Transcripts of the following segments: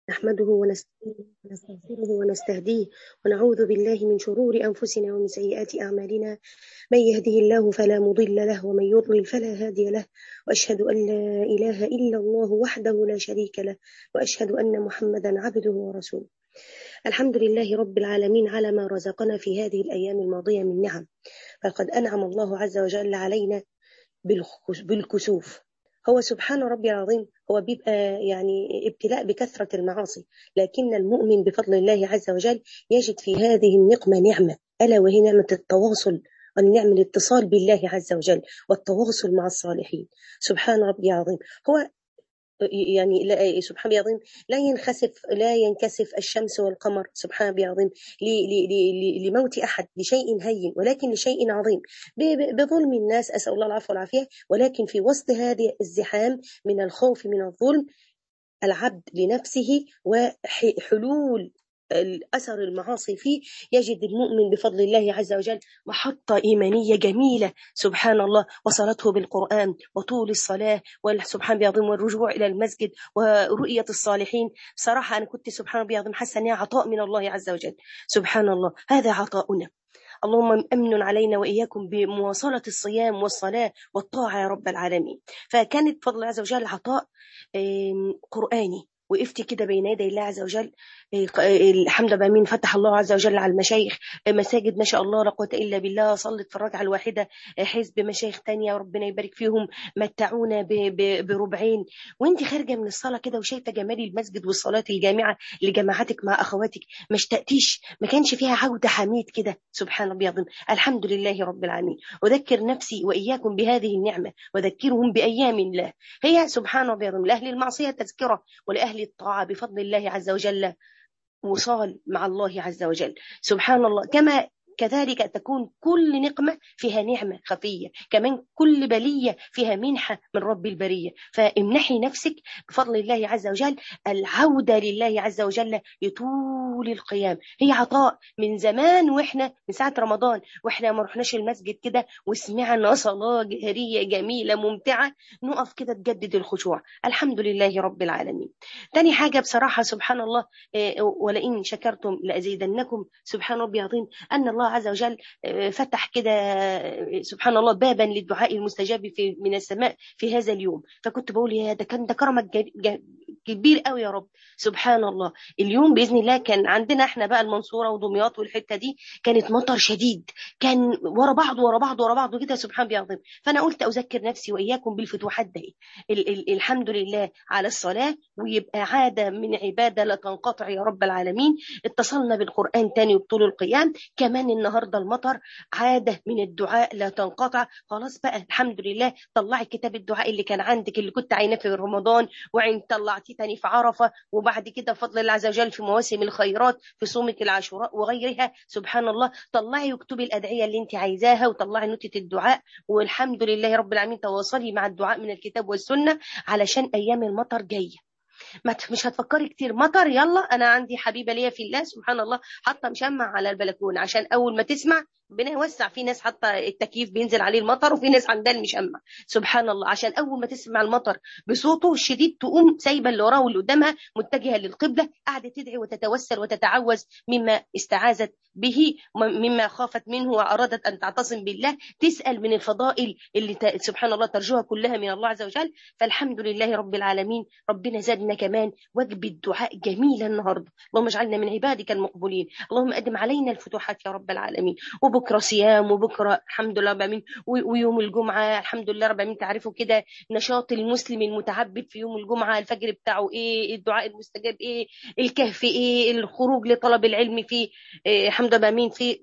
نحمده ونستغفره ونستهديه ونعوذ بالله من شرور أنفسنا ومن سيئات أعمالنا من يهده الله فلا مضل له ومن يضلل فلا هادي له وأشهد أن لا إله إلا الله وحده لا شريك له وأشهد أن محمدا عبده ورسوله الحمد لله رب العالمين على ما رزقنا في هذه الأيام الماضية من نعم فقد أنعم الله عز وجل علينا بالكسوف هو سبحان ربي العظيم هو بيبقى يعني ابتلاء بكثرة المعاصي لكن المؤمن بفضل الله عز وجل يجد في هذه النقمة نعمة ألا وهي نعمة التواصل والنعمة الاتصال بالله عز وجل والتواصل مع الصالحين سبحان ربي العظيم هو يعني لا سبحان الله العظيم لا ينخسف لا ينكسف الشمس والقمر سبحان الله العظيم لموت احد لشيء هين ولكن لشيء عظيم بظلم الناس اسال الله العفو والعافيه ولكن في وسط هذه الزحام من الخوف من الظلم العبد لنفسه وحلول الأثر المعاصي فيه يجد المؤمن بفضل الله عز وجل محطة إيمانية جميلة سبحان الله وصلته بالقرآن وطول الصلاة والسبحان بيعظم والرجوع إلى المسجد ورؤية الصالحين صراحة أنا كنت سبحان بيعظم حاسة أنها عطاء من الله عز وجل سبحان الله هذا عطاؤنا اللهم أمن علينا وإياكم بمواصلة الصيام والصلاة والطاعة يا رب العالمين فكانت فضل الله عز وجل عطاء قرآني وقفت كده بين يدي الله عز وجل الحمد لله مين فتح الله عز وجل على المشايخ مساجد ما شاء الله لا قوه الا بالله صلت في الركعه الواحده حزب مشايخ تانية وربنا يبارك فيهم متعونا بربعين وانت خارجه من الصلاه كده وشايفه جمال المسجد والصلاه الجامعه لجماعتك مع اخواتك ما اشتقتيش ما كانش فيها عوده حميد كده سبحان الله العظيم الحمد لله رب العالمين اذكر نفسي واياكم بهذه النعمه واذكرهم بايام الله هي سبحان الله العظيم لاهل المعصيه تذكره ولاهل الطاعه بفضل الله عز وجل وصال مع الله عز وجل سبحان الله كما كذلك تكون كل نقمة فيها نعمة خفية كمان كل بلية فيها منحة من رب البرية فامنحي نفسك بفضل الله عز وجل العودة لله عز وجل لطول القيام هي عطاء من زمان واحنا من ساعة رمضان واحنا ما رحناش المسجد كده وسمعنا صلاة جهرية جميلة ممتعة نقف كده تجدد الخشوع الحمد لله رب العالمين تاني حاجة بصراحة سبحان الله ولئن شكرتم لأزيدنكم سبحان ربي العظيم أن الله عز وجل فتح كده سبحان الله بابا للدعاء المستجاب في من السماء في هذا اليوم فكنت بقول يا ده كان ده كرمك كبير قوي يا رب سبحان الله اليوم باذن الله كان عندنا احنا بقى المنصوره ودمياط والحته دي كانت مطر شديد كان ورا بعض ورا بعض ورا بعض كده سبحان الله العظيم فانا قلت اذكر نفسي واياكم بالفتوحات دي ال ال الحمد لله على الصلاه ويبقى عاده من عباده لا تنقطع يا رب العالمين اتصلنا بالقران تاني وبطول القيام كمان النهارده المطر عاده من الدعاء لا تنقطع خلاص بقى الحمد لله طلعي كتاب الدعاء اللي كان عندك اللي كنت عيناه في رمضان وعين طلعتيه تاني في عرفه وبعد كده بفضل الله عز وجل في مواسم الخيرات في صومة العاشوراء وغيرها سبحان الله طلعي واكتبي الادعيه اللي انت عايزاها وطلعي نوتة الدعاء والحمد لله رب العالمين تواصلي مع الدعاء من الكتاب والسنه علشان ايام المطر جايه ما مش هتفكري كتير مطر يلا انا عندي حبيبه ليا في الله سبحان الله حاطه مشمع على البلكونه عشان اول ما تسمع ربنا يوسع في ناس حاطه التكييف بينزل عليه المطر وفي ناس عندها المشمع سبحان الله عشان اول ما تسمع المطر بصوته الشديد تقوم سايبه اللي وراها واللي قدامها متجهه للقبله قاعده تدعي وتتوسل وتتعوذ مما استعاذت به مما خافت منه وارادت ان تعتصم بالله تسال من الفضائل اللي ت... سبحان الله ترجوها كلها من الله عز وجل فالحمد لله رب العالمين ربنا زادنا كمان وجب الدعاء جميله النهارده اللهم اجعلنا من عبادك المقبولين اللهم ادم علينا الفتوحات يا رب العالمين وبكره صيام وبكره الحمد لله رب العالمين ويوم الجمعه الحمد لله رب العالمين تعرفوا كده نشاط المسلم المتعبد في يوم الجمعه الفجر بتاعه ايه الدعاء المستجاب ايه الكهف ايه الخروج لطلب العلم في الحمد لله العالمين في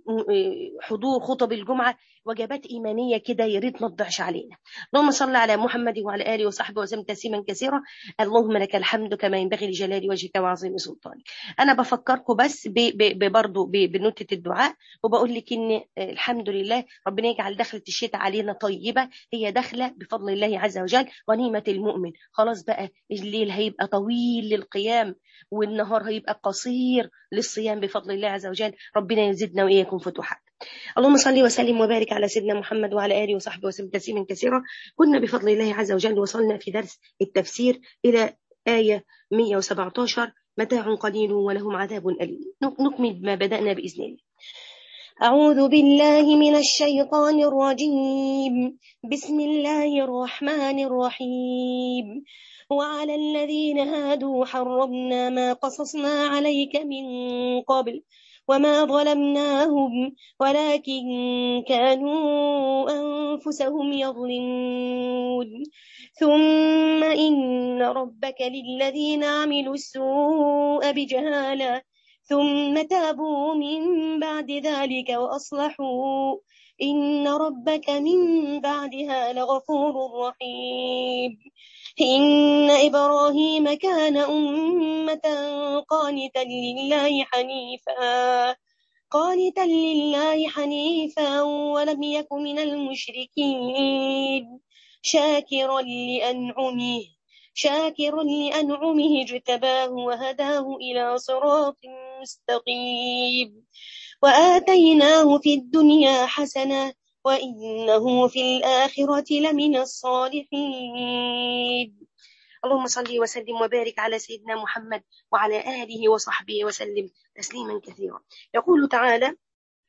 حضور خطب الجمعه وجبات ايمانيه كده يا ريت ما تضيعش علينا اللهم صل على محمد وعلى اله وصحبه وسلم تسليما كثيرا اللهم لك الحمد كما ينبغي لجلال وجهك وعظيم سلطانك انا بفكركم بس برضه بنوتة الدعاء وبقول لك ان الحمد لله ربنا يجعل دخلة الشتاء علينا طيبه هي دخله بفضل الله عز وجل غنيمه المؤمن خلاص بقى الليل هيبقى طويل للقيام والنهار هيبقى قصير للصيام بفضل الله عز وجل ربنا يزيدنا واياكم فتوحات اللهم صل وسلم وبارك على سيدنا محمد وعلى اله وصحبه وسلم تسليما كثيرا كنا بفضل الله عز وجل وصلنا في درس التفسير الى ايه 117 متاع قليل ولهم عذاب أليم نكمل ما بدأنا بإذن الله أعوذ بالله من الشيطان الرجيم بسم الله الرحمن الرحيم وعلى الذين هادوا حرمنا ما قصصنا عليك من قبل وما ظلمناهم ولكن كانوا أنفسهم يظلمون ثم إن ربك للذين عملوا السوء بجهالة ثم تابوا من بعد ذلك وأصلحوا إن ربك من بعدها لغفور رحيم إن إبراهيم كان أمة قانتا لله حنيفا قانتا لله حنيفا ولم يك من المشركين شاكرا لأنعمه شاكرا لأنعمه اجتباه وهداه إلى صراط مستقيم وآتيناه في الدنيا حسنة وإنه في الآخرة لمن الصالحين اللهم صل وسلم وبارك على سيدنا محمد وعلى آله وصحبه وسلم تسليما كثيرا يقول تعالى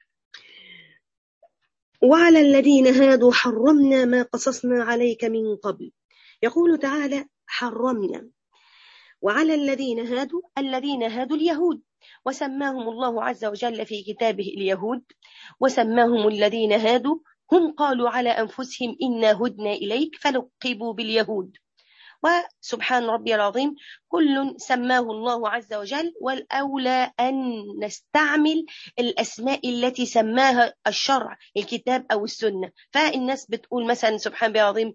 وعلى الذين هادوا حرمنا ما قصصنا عليك من قبل يقول تعالى حرمنا وعلى الذين هادوا الذين هادوا اليهود وسماهم الله عز وجل في كتابه اليهود وسماهم الذين هادوا هم قالوا على أنفسهم إنا هدنا إليك فلقبوا باليهود وسبحان ربي العظيم كل سماه الله عز وجل والأولى أن نستعمل الأسماء التي سماها الشرع الكتاب أو السنة فالناس بتقول مثلا سبحان ربي العظيم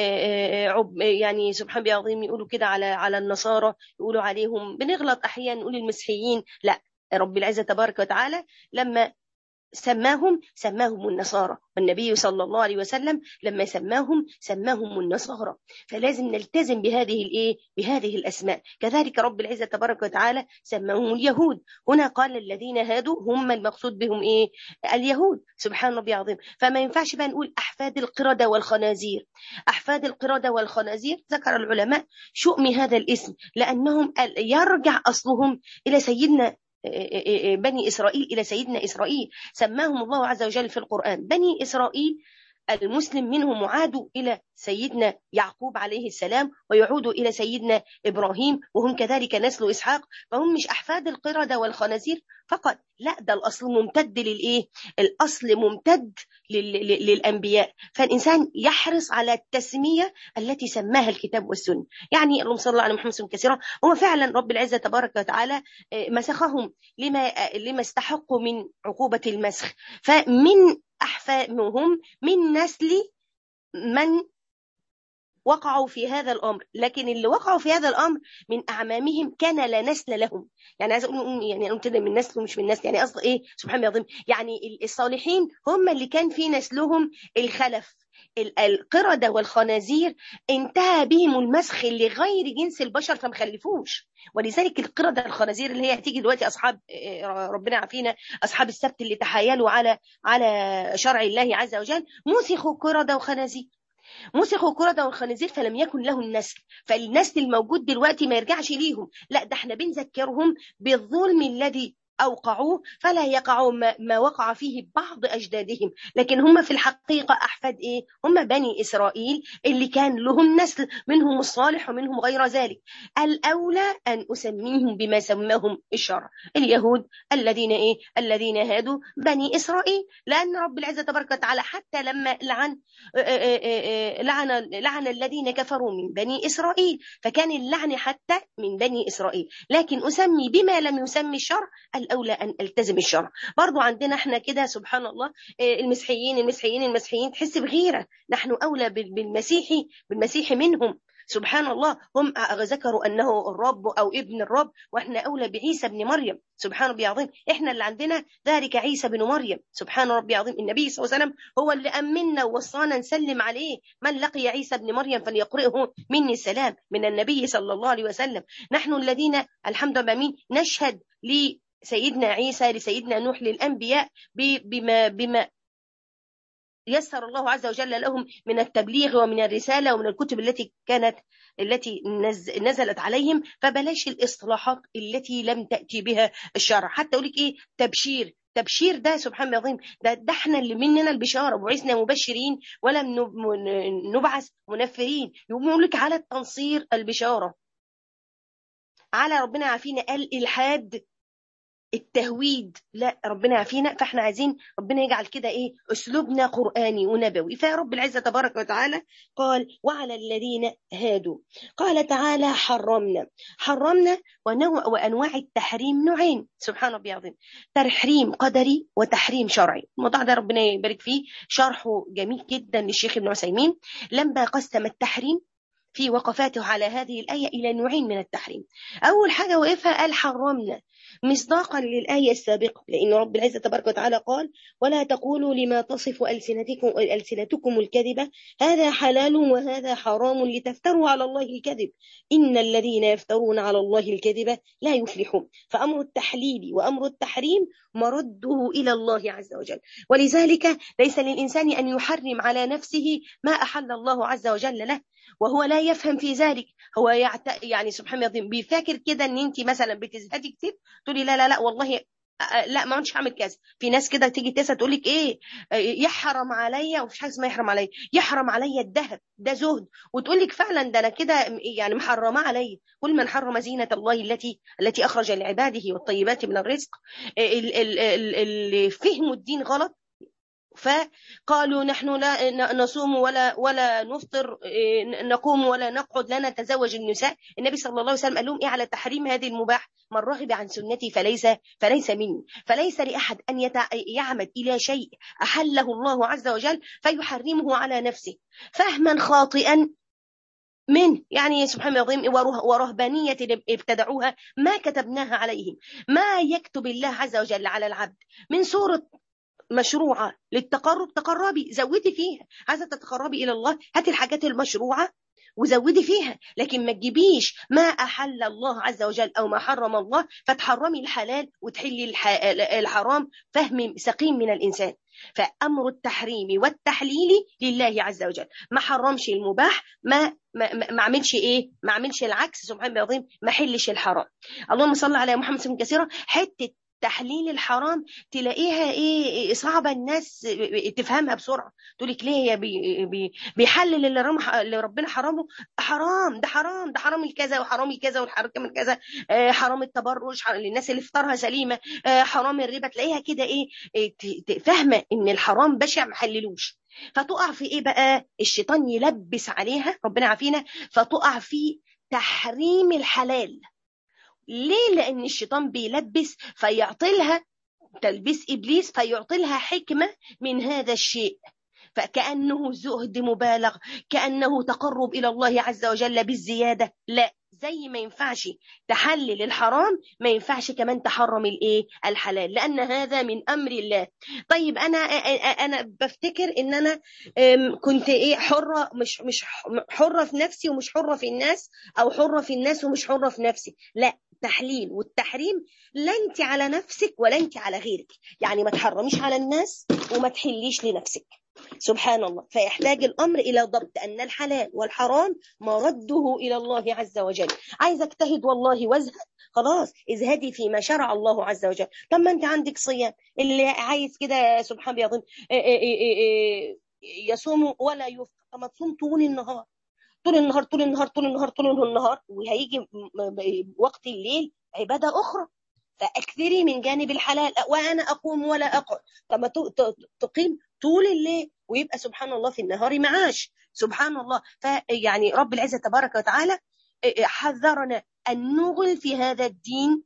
يعني سبحان ربي العظيم يقولوا كده على على النصارى يقولوا عليهم بنغلط أحيانا نقول المسيحيين لا رب العزة تبارك وتعالى لما سماهم سماهم النصارى والنبي صلى الله عليه وسلم لما سماهم سماهم النصارى فلازم نلتزم بهذه الايه بهذه الاسماء كذلك رب العزه تبارك وتعالى سماهم اليهود هنا قال الذين هادوا هم المقصود بهم ايه اليهود سبحان ربي العظيم فما ينفعش بقى نقول احفاد القرده والخنازير احفاد القرده والخنازير ذكر العلماء شؤم هذا الاسم لانهم يرجع اصلهم الى سيدنا بني إسرائيل إلى سيدنا إسرائيل سماهم الله عز وجل في القرآن بني إسرائيل المسلم منهم عادوا إلى سيدنا يعقوب عليه السلام ويعودوا إلى سيدنا إبراهيم وهم كذلك نسل إسحاق فهم مش أحفاد القردة والخنازير فقط لا ده الأصل ممتد للإيه الأصل ممتد للأنبياء فالإنسان يحرص على التسمية التي سماها الكتاب والسنة يعني اللهم صل على محمد كثيرا هو فعلا رب العزة تبارك وتعالى مسخهم لما لما استحقوا من عقوبة المسخ فمن أحفادهم من نسل من وقعوا في هذا الامر لكن اللي وقعوا في هذا الامر من اعمامهم كان لا نسل لهم يعني عايز اقول يعني قلت من نسل ومش من نسل يعني قصد ايه سبحان الله العظيم يعني الصالحين هم اللي كان في نسلهم الخلف القردة والخنازير انتهى بهم المسخ لغير جنس البشر فما خلفوش ولذلك القردة الخنازير اللي هي هتيجي دلوقتي أصحاب ربنا عافينا أصحاب السبت اللي تحايلوا على على شرع الله عز وجل مسخوا قردة وخنازير مسخوا قردة والخنازير فلم يكن له النسل فالنسل الموجود دلوقتي ما يرجعش ليهم لا ده احنا بنذكرهم بالظلم الذي أوقعوه فلا يقعوا ما, ما وقع فيه بعض أجدادهم لكن هم في الحقيقة أحفاد إيه؟ هم بني إسرائيل اللي كان لهم نسل منهم الصالح ومنهم غير ذلك الأولى أن أسميهم بما سماهم الشرع اليهود الذين إيه؟ الذين هادوا بني إسرائيل لأن رب العزة تبارك وتعالى حتى لما لعن لعن لعن الذين كفروا من بني إسرائيل فكان اللعن حتى من بني إسرائيل لكن أسمي بما لم يسمي الشرع الأولى أن ألتزم الشرع برضو عندنا احنا كده سبحان الله المسيحيين المسيحيين المسيحيين تحس بغيرة نحن أولى بالمسيحي بالمسيحي منهم سبحان الله هم ذكروا أنه الرب أو ابن الرب وإحنا أولى بعيسى بن مريم سبحان ربي عظيم إحنا اللي عندنا ذلك عيسى بن مريم سبحان ربي عظيم النبي صلى الله عليه وسلم هو اللي أمنا ووصانا نسلم عليه من لقي عيسى بن مريم فليقرئه مني السلام من النبي صلى الله عليه وسلم نحن الذين الحمد لله مين نشهد لي سيدنا عيسى لسيدنا نوح للأنبياء بما, بما يسر الله عز وجل لهم من التبليغ ومن الرسالة ومن الكتب التي كانت التي نزلت عليهم فبلاش الاصطلاحات التي لم تأتي بها الشرع حتى أقول لك إيه تبشير تبشير ده سبحان الله العظيم ده, ده احنا اللي مننا البشاره بعثنا مبشرين ولم نبعث منفرين يقول لك على التنصير البشاره على ربنا عافينا قال الحاد التهويد لا ربنا يعافينا فاحنا عايزين ربنا يجعل كده ايه اسلوبنا قراني ونبوي فرب العزه تبارك وتعالى قال وعلى الذين هادوا قال تعالى حرمنا حرمنا ونوع وانواع التحريم نوعين سبحان ربي العظيم تحريم قدري وتحريم شرعي الموضوع ده ربنا يبارك فيه شرحه جميل جدا للشيخ ابن عثيمين لما قسم التحريم في وقفاته على هذه الآية إلى نوعين من التحريم أول حاجة وقفها قال حرمنا مصداقا للآية السابقة لأن رب العزة تبارك وتعالى قال ولا تقولوا لما تصف ألسنتكم, ألسنتكم الكذبة هذا حلال وهذا حرام لتفتروا على الله الكذب إن الذين يفترون على الله الكذب لا يفلحون فأمر التحليل وأمر التحريم مرده إلى الله عز وجل ولذلك ليس للإنسان أن يحرم على نفسه ما أحل الله عز وجل له وهو لا يفهم في ذلك هو يعت... يعني سبحان الله بيفكر كده ان انت مثلا بتزهدي كتير تقولي لا لا لا والله لا ما كنتش هعمل كذا في ناس كده تيجي تسال تقول لك ايه يحرم عليا ومفيش حاجه اسمها يحرم عليا يحرم عليا الذهب ده زهد وتقول لك فعلا ده انا كده يعني محرمه عليا كل من حرم زينه الله التي التي اخرج لعباده والطيبات من الرزق اللي فهموا الدين غلط فقالوا نحن لا نصوم ولا ولا نفطر نقوم ولا نقعد لا نتزوج النساء النبي صلى الله عليه وسلم قال لهم ايه على تحريم هذه المباح من رغب عن سنتي فليس فليس مني فليس لاحد ان يتع... يعمد الى شيء احله الله عز وجل فيحرمه على نفسه فهما خاطئا من يعني سبحان الله العظيم ورهبانية ابتدعوها ما كتبناها عليهم ما يكتب الله عز وجل على العبد من سورة مشروعة للتقرب تقربي زودي فيها عايزة تتقربي إلى الله هاتي الحاجات المشروعة وزودي فيها لكن ما تجيبيش ما أحل الله عز وجل أو ما حرم الله فتحرمي الحلال وتحلي الحرام فهم سقيم من الإنسان فأمر التحريم والتحليل لله عز وجل ما حرمش المباح ما ما, ما عملش ايه ما عملش العكس سبحان الله العظيم ما حلش الحرام اللهم صل على محمد صلى كثيرا حته تحليل الحرام تلاقيها ايه صعبه الناس تفهمها بسرعه تقول لك ليه يا بي بي بيحلل اللي, رم اللي ربنا حرمه حرام ده حرام ده حرام الكذا وحرام الكذا والحرام الكذا آه حرام التبرج للناس اللي فطرها سليمه آه حرام الربا تلاقيها كده ايه, إيه فاهمه ان الحرام بشع ما حللوش فتقع في ايه بقى الشيطان يلبس عليها ربنا عافينا فتقع في تحريم الحلال ليه لان الشيطان بيلبس فيعطلها تلبيس ابليس فيعطلها حكمه من هذا الشيء فكانه زهد مبالغ كانه تقرب الى الله عز وجل بالزياده لا زي ما ينفعش تحلل الحرام ما ينفعش كمان تحرم الايه الحلال لان هذا من امر الله طيب انا انا بفتكر ان انا كنت ايه حره مش مش حره في نفسي ومش حره في الناس او حره في الناس ومش حره في نفسي لا التحليل والتحريم لا انت على نفسك ولا انت على غيرك يعني ما تحرميش على الناس وما تحليش لنفسك سبحان الله فيحتاج الأمر إلى ضبط أن الحلال والحرام مرده إلى الله عز وجل عايز اجتهد والله وازهد خلاص ازهدي فيما شرع الله عز وجل طب ما انت عندك صيام اللي عايز كده سبحان الله يصوم ولا يفطر طب ما تصوم طول النهار طول النهار طول النهار طول النهار طول النهار وهيجي وقت الليل عبادة أخرى فأكثري من جانب الحلال وأنا أقوم ولا أقعد طب ما تقيم طول الليل ويبقى سبحان الله في النهار معاش سبحان الله فيعني رب العزة تبارك وتعالى حذرنا أن نغل في هذا الدين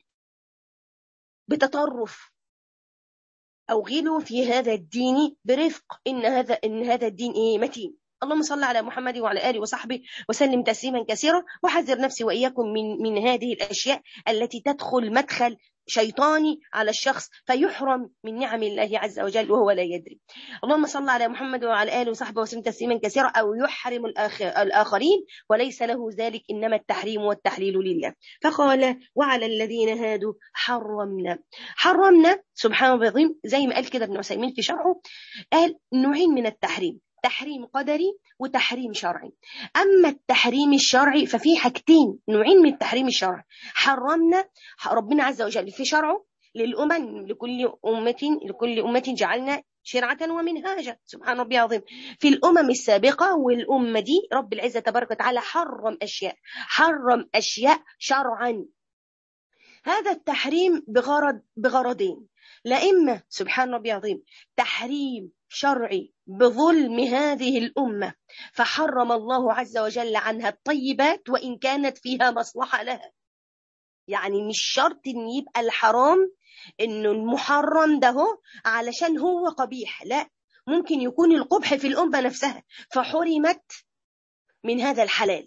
بتطرف أو غلوا في هذا الدين برفق إن هذا إن هذا الدين إيه متين اللهم صل على محمد وعلى آله وصحبه وسلم تسليما كثيرا وحذر نفسي وإياكم من, من هذه الأشياء التي تدخل مدخل شيطاني على الشخص فيحرم من نعم الله عز وجل وهو لا يدري اللهم صل على محمد وعلى آله وصحبه وسلم تسليما كثيرا أو يحرم الآخرين وليس له ذلك إنما التحريم والتحليل لله فقال وعلى الذين هادوا حرمنا حرمنا سبحان الله العظيم زي ما قال كده ابن عثيمين في شرحه قال نوعين من التحريم تحريم قدري وتحريم شرعي أما التحريم الشرعي ففي حاجتين نوعين من التحريم الشرعي حرمنا ربنا عز وجل في شرعه للأمم لكل أمة لكل أمة جعلنا شرعة ومنهاجا سبحان ربي العظيم في الأمم السابقة والأمة دي رب العزة تبارك وتعالى حرم أشياء حرم أشياء شرعا هذا التحريم بغرض بغرضين لا إما سبحان ربي العظيم تحريم شرعي بظلم هذه الأمة فحرم الله عز وجل عنها الطيبات وإن كانت فيها مصلحة لها يعني مش شرط ان يبقى الحرام انه المحرم ده علشان هو قبيح لا ممكن يكون القبح في الأمة نفسها فحرمت من هذا الحلال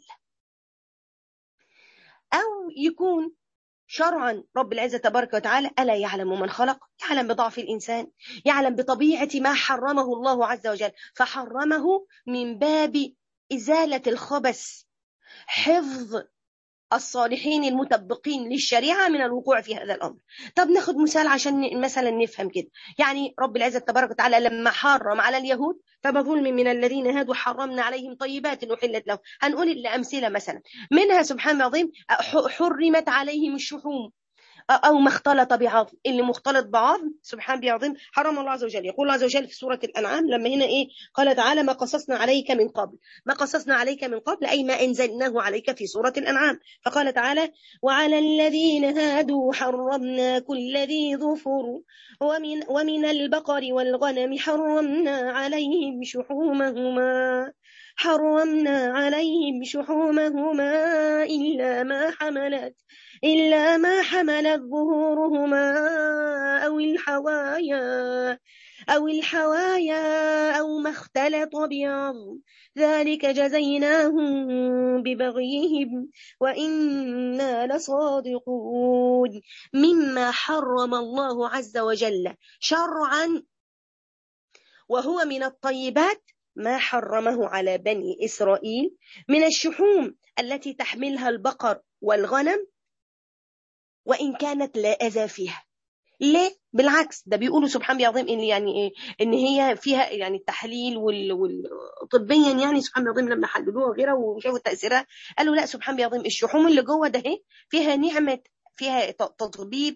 أو يكون شرعا رب العزة تبارك وتعالى ألا يعلم من خلق يعلم بضعف الإنسان يعلم بطبيعة ما حرمه الله عز وجل فحرمه من باب إزالة الخبث حفظ الصالحين المطبقين للشريعة من الوقوع في هذا الأمر طب ناخد مثال عشان مثلا نفهم كده يعني رب العزة تبارك وتعالى لما حرم على اليهود فبظلم من الذين هادوا حرمنا عليهم طيبات أحلت لهم هنقول الأمثلة مثلا منها سبحان العظيم حرمت عليهم الشحوم أو ما اختلط بعظم اللي مختلط بعظم سبحان ربي العظيم حرم الله عز وجل يقول الله عز وجل في سورة الأنعام لما هنا إيه قال تعالى ما قصصنا عليك من قبل ما قصصنا عليك من قبل أي ما أنزلناه عليك في سورة الأنعام فقال تعالى وعلى الذين هادوا حرمنا كل ذي ظفر ومن, ومن البقر والغنم حرمنا عليهم شحومهما حرمنا عليهم شحومهما إلا ما حملت إلا ما حملت ظهورهما أو الحوايا أو الحوايا أو ما اختلط بعظم ذلك جزيناهم ببغيهم وإنا لصادقون مما حرم الله عز وجل شرعا وهو من الطيبات ما حرمه على بني إسرائيل من الشحوم التي تحملها البقر والغنم وإن كانت لا أذى فيها ليه بالعكس ده بيقولوا سبحان الله العظيم ان يعني ايه ان هي فيها يعني التحليل وال, وال... طبيا يعني سبحان الله العظيم لما حللوها وغيرها وشافوا تاثيرها قالوا لا سبحان الله العظيم الشحوم اللي جوه ده اهي فيها نعمه فيها تطبيب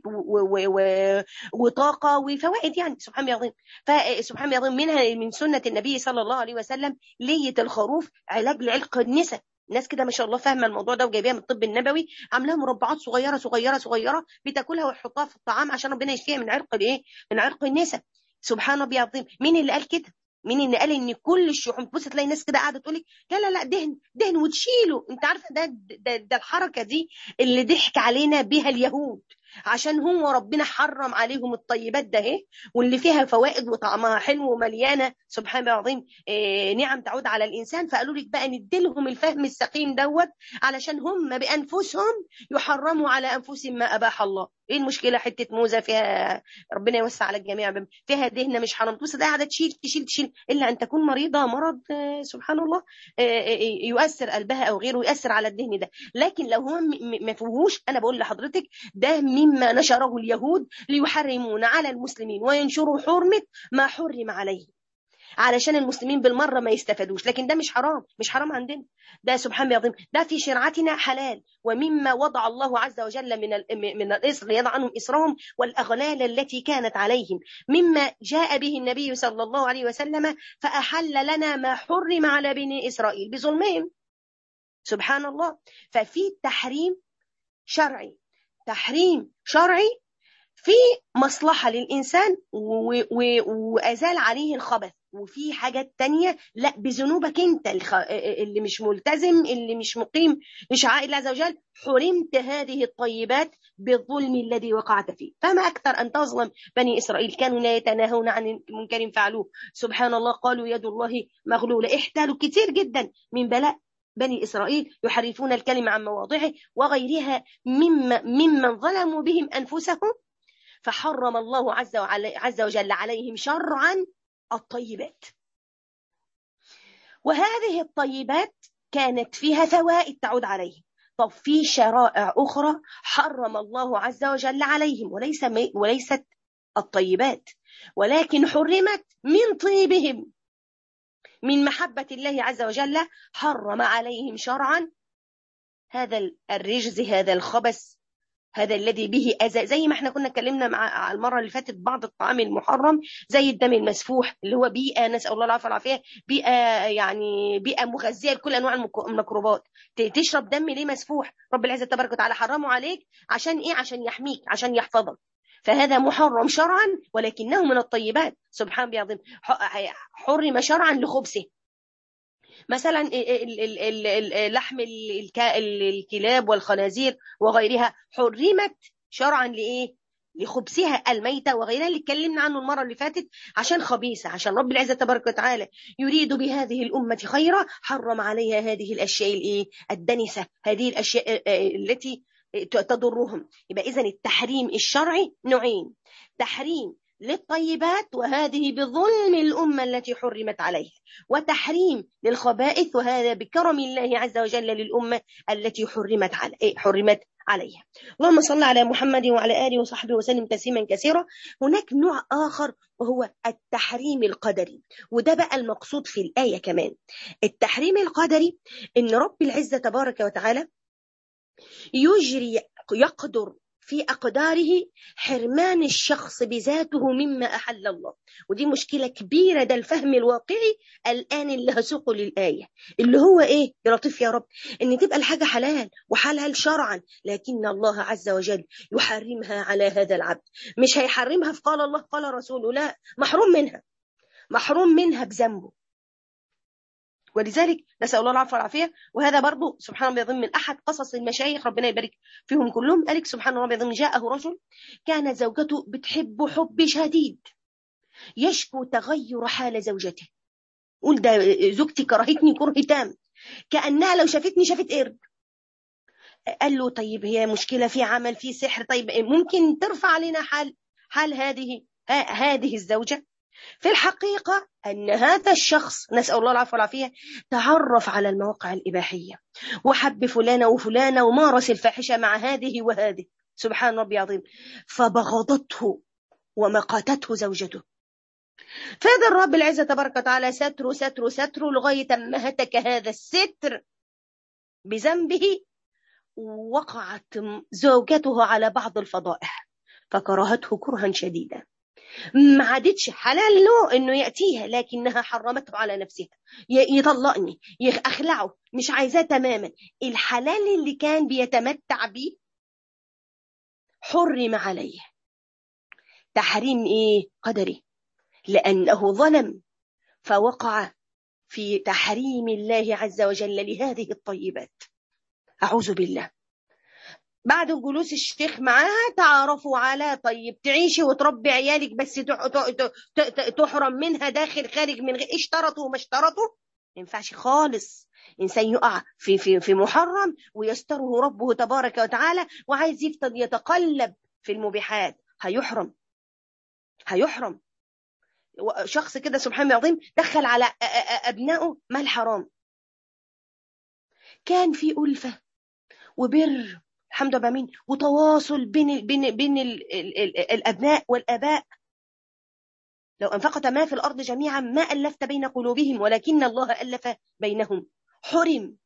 وطاقة وفوائد يعني سبحان الله العظيم فسبحان الله العظيم منها من سنة النبي صلى الله عليه وسلم لية الخروف علاج لعلق النساء ناس كده ما شاء الله فاهمه الموضوع ده وجايباها من الطب النبوي عاملاها مربعات صغيره صغيره صغيره بتاكلها وتحطها في الطعام عشان ربنا يشفيها من عرق الايه من عرق النساء سبحان ربي العظيم مين اللي قال كده مين اللي قال ان كل الشحوم بص تلاقي ناس كده قاعده تقول لك لا لا لا دهن دهن وتشيله انت عارفه ده, ده ده الحركه دي اللي ضحك علينا بها اليهود عشان هو ربنا حرم عليهم الطيبات ده اهي واللي فيها فوائد وطعمها حلو ومليانه سبحان الله العظيم إيه نعم تعود على الانسان فقالوا لك بقى نديلهم الفهم السقيم دوت علشان هم بانفسهم يحرموا على انفسهم ما اباح الله ايه المشكله حته موزه فيها ربنا يوسع على الجميع فيها دهنه مش حرام بص ده قاعده تشيل تشيل تشيل الا ان تكون مريضه مرض سبحان الله يؤثر قلبها او غيره يؤثر على الدهن ده لكن لو هو ما فيهوش انا بقول لحضرتك ده مما نشره اليهود ليحرمون على المسلمين وينشروا حرمه ما حرم عليه علشان المسلمين بالمره ما يستفادوش لكن ده مش حرام مش حرام عندنا ده سبحان الله العظيم ده في شرعتنا حلال ومما وضع الله عز وجل من من الإصر يضع عنهم إصرهم والأغلال التي كانت عليهم مما جاء به النبي صلى الله عليه وسلم فأحل لنا ما حرم على بني إسرائيل بظلمهم سبحان الله ففي تحريم شرعي تحريم شرعي في مصلحة للإنسان وأزال عليه الخبث وفي حاجات تانية لا بذنوبك انت اللي مش ملتزم اللي مش مقيم لشعائر الله عز وجل حرمت هذه الطيبات بالظلم الذي وقعت فيه فما أكثر أن تظلم بني إسرائيل كانوا لا يتناهون عن منكر فعلوه سبحان الله قالوا يد الله مغلولة احتالوا كتير جدا من بلاء بني إسرائيل يحرفون الكلمة عن مواضعه وغيرها مما ممن ظلموا بهم أنفسهم فحرم الله عز, عز وجل عليهم شرعا الطيبات وهذه الطيبات كانت فيها فوائد تعود عليهم طب في شرائع أخرى حرم الله عز وجل عليهم وليس وليست الطيبات ولكن حرمت من طيبهم من محبة الله عز وجل حرم عليهم شرعا هذا الرجز هذا الخبث هذا الذي به أذى زي ما احنا كنا اتكلمنا مع المرة اللي فاتت بعض الطعام المحرم زي الدم المسفوح اللي هو بيئة نسأل الله العافية والعافية بيئة يعني بيئة مغذية لكل أنواع الميكروبات تشرب دم ليه مسفوح رب العزة تبارك وتعالى حرمه عليك عشان إيه عشان يحميك عشان يحفظك فهذا محرم شرعا ولكنه من الطيبات سبحان بيعظم حرم شرعا لخبثه مثلا لحم الكلاب والخنازير وغيرها حرمت شرعا لايه لخبثها الميتة وغيرها اللي اتكلمنا عنه المرة اللي فاتت عشان خبيثة عشان رب العزة تبارك وتعالى يريد بهذه الأمة خيرا حرم عليها هذه الأشياء الإيه الدنسة هذه الأشياء التي تضرهم يبقى إذا التحريم الشرعي نوعين تحريم للطيبات وهذه بظلم الأمة التي حرمت عليها وتحريم للخبائث وهذا بكرم الله عز وجل للأمة التي حرمت على حرمت عليها اللهم صل على محمد وعلى آله وصحبه وسلم تسليما كثيرا هناك نوع آخر وهو التحريم القدري وده بقى المقصود في الآية كمان التحريم القدري إن رب العزة تبارك وتعالى يجري يقدر في أقداره حرمان الشخص بذاته مما أحل الله ودي مشكلة كبيرة ده الفهم الواقعي الآن اللي هسوقه للآية اللي هو إيه يا لطيف يا رب إن تبقى الحاجة حلال وحلال شرعا لكن الله عز وجل يحرمها على هذا العبد مش هيحرمها في قال الله قال رسوله لا محروم منها محروم منها بذنبه ولذلك نسأل الله العفو والعافية وهذا برضو سبحان الله يضم من أحد قصص المشايخ ربنا يبارك فيهم كلهم قالك سبحان الله يضم جاءه رجل كان زوجته بتحب حب شديد يشكو تغير حال زوجته قول ده زوجتي كرهتني كره تام كأنها لو شافتني شافت قرد قال له طيب هي مشكلة في عمل في سحر طيب ممكن ترفع علينا حال حال هذه هذه الزوجة في الحقيقة أن هذا الشخص نسأل الله العفو والعافية تعرف على المواقع الإباحية وحب فلانة وفلانة ومارس الفاحشة مع هذه وهذه سبحان ربي عظيم فبغضته ومقاتته زوجته فهذا الرب العزة تبارك وتعالى ستر ستر ستر لغاية ما هتك هذا الستر بذنبه وقعت زوجته على بعض الفضائح فكرهته كرها شديدا ما عادتش حلال له انه ياتيها لكنها حرمته على نفسها يطلقني اخلعه مش عايزاه تماما الحلال اللي كان بيتمتع به حرم عليه تحريم ايه قدري لانه ظلم فوقع في تحريم الله عز وجل لهذه الطيبات اعوذ بالله بعد جلوس الشيخ معاها تعرفوا على طيب تعيشي وتربي عيالك بس تحرم منها داخل خارج من غير اشترطوا وما اشترطوا ما ينفعش خالص انسان يقع في في في محرم ويستره ربه تبارك وتعالى وعايز يفضل يتقلب في المبيحات هيحرم هيحرم شخص كده سبحان العظيم دخل على ابنائه مال حرام كان في ألفة وبر الحمد لله مين وتواصل بين بين بين ال ال ال الابناء والاباء لو انفقت ما في الارض جميعا ما الفت بين قلوبهم ولكن الله الف بينهم حرم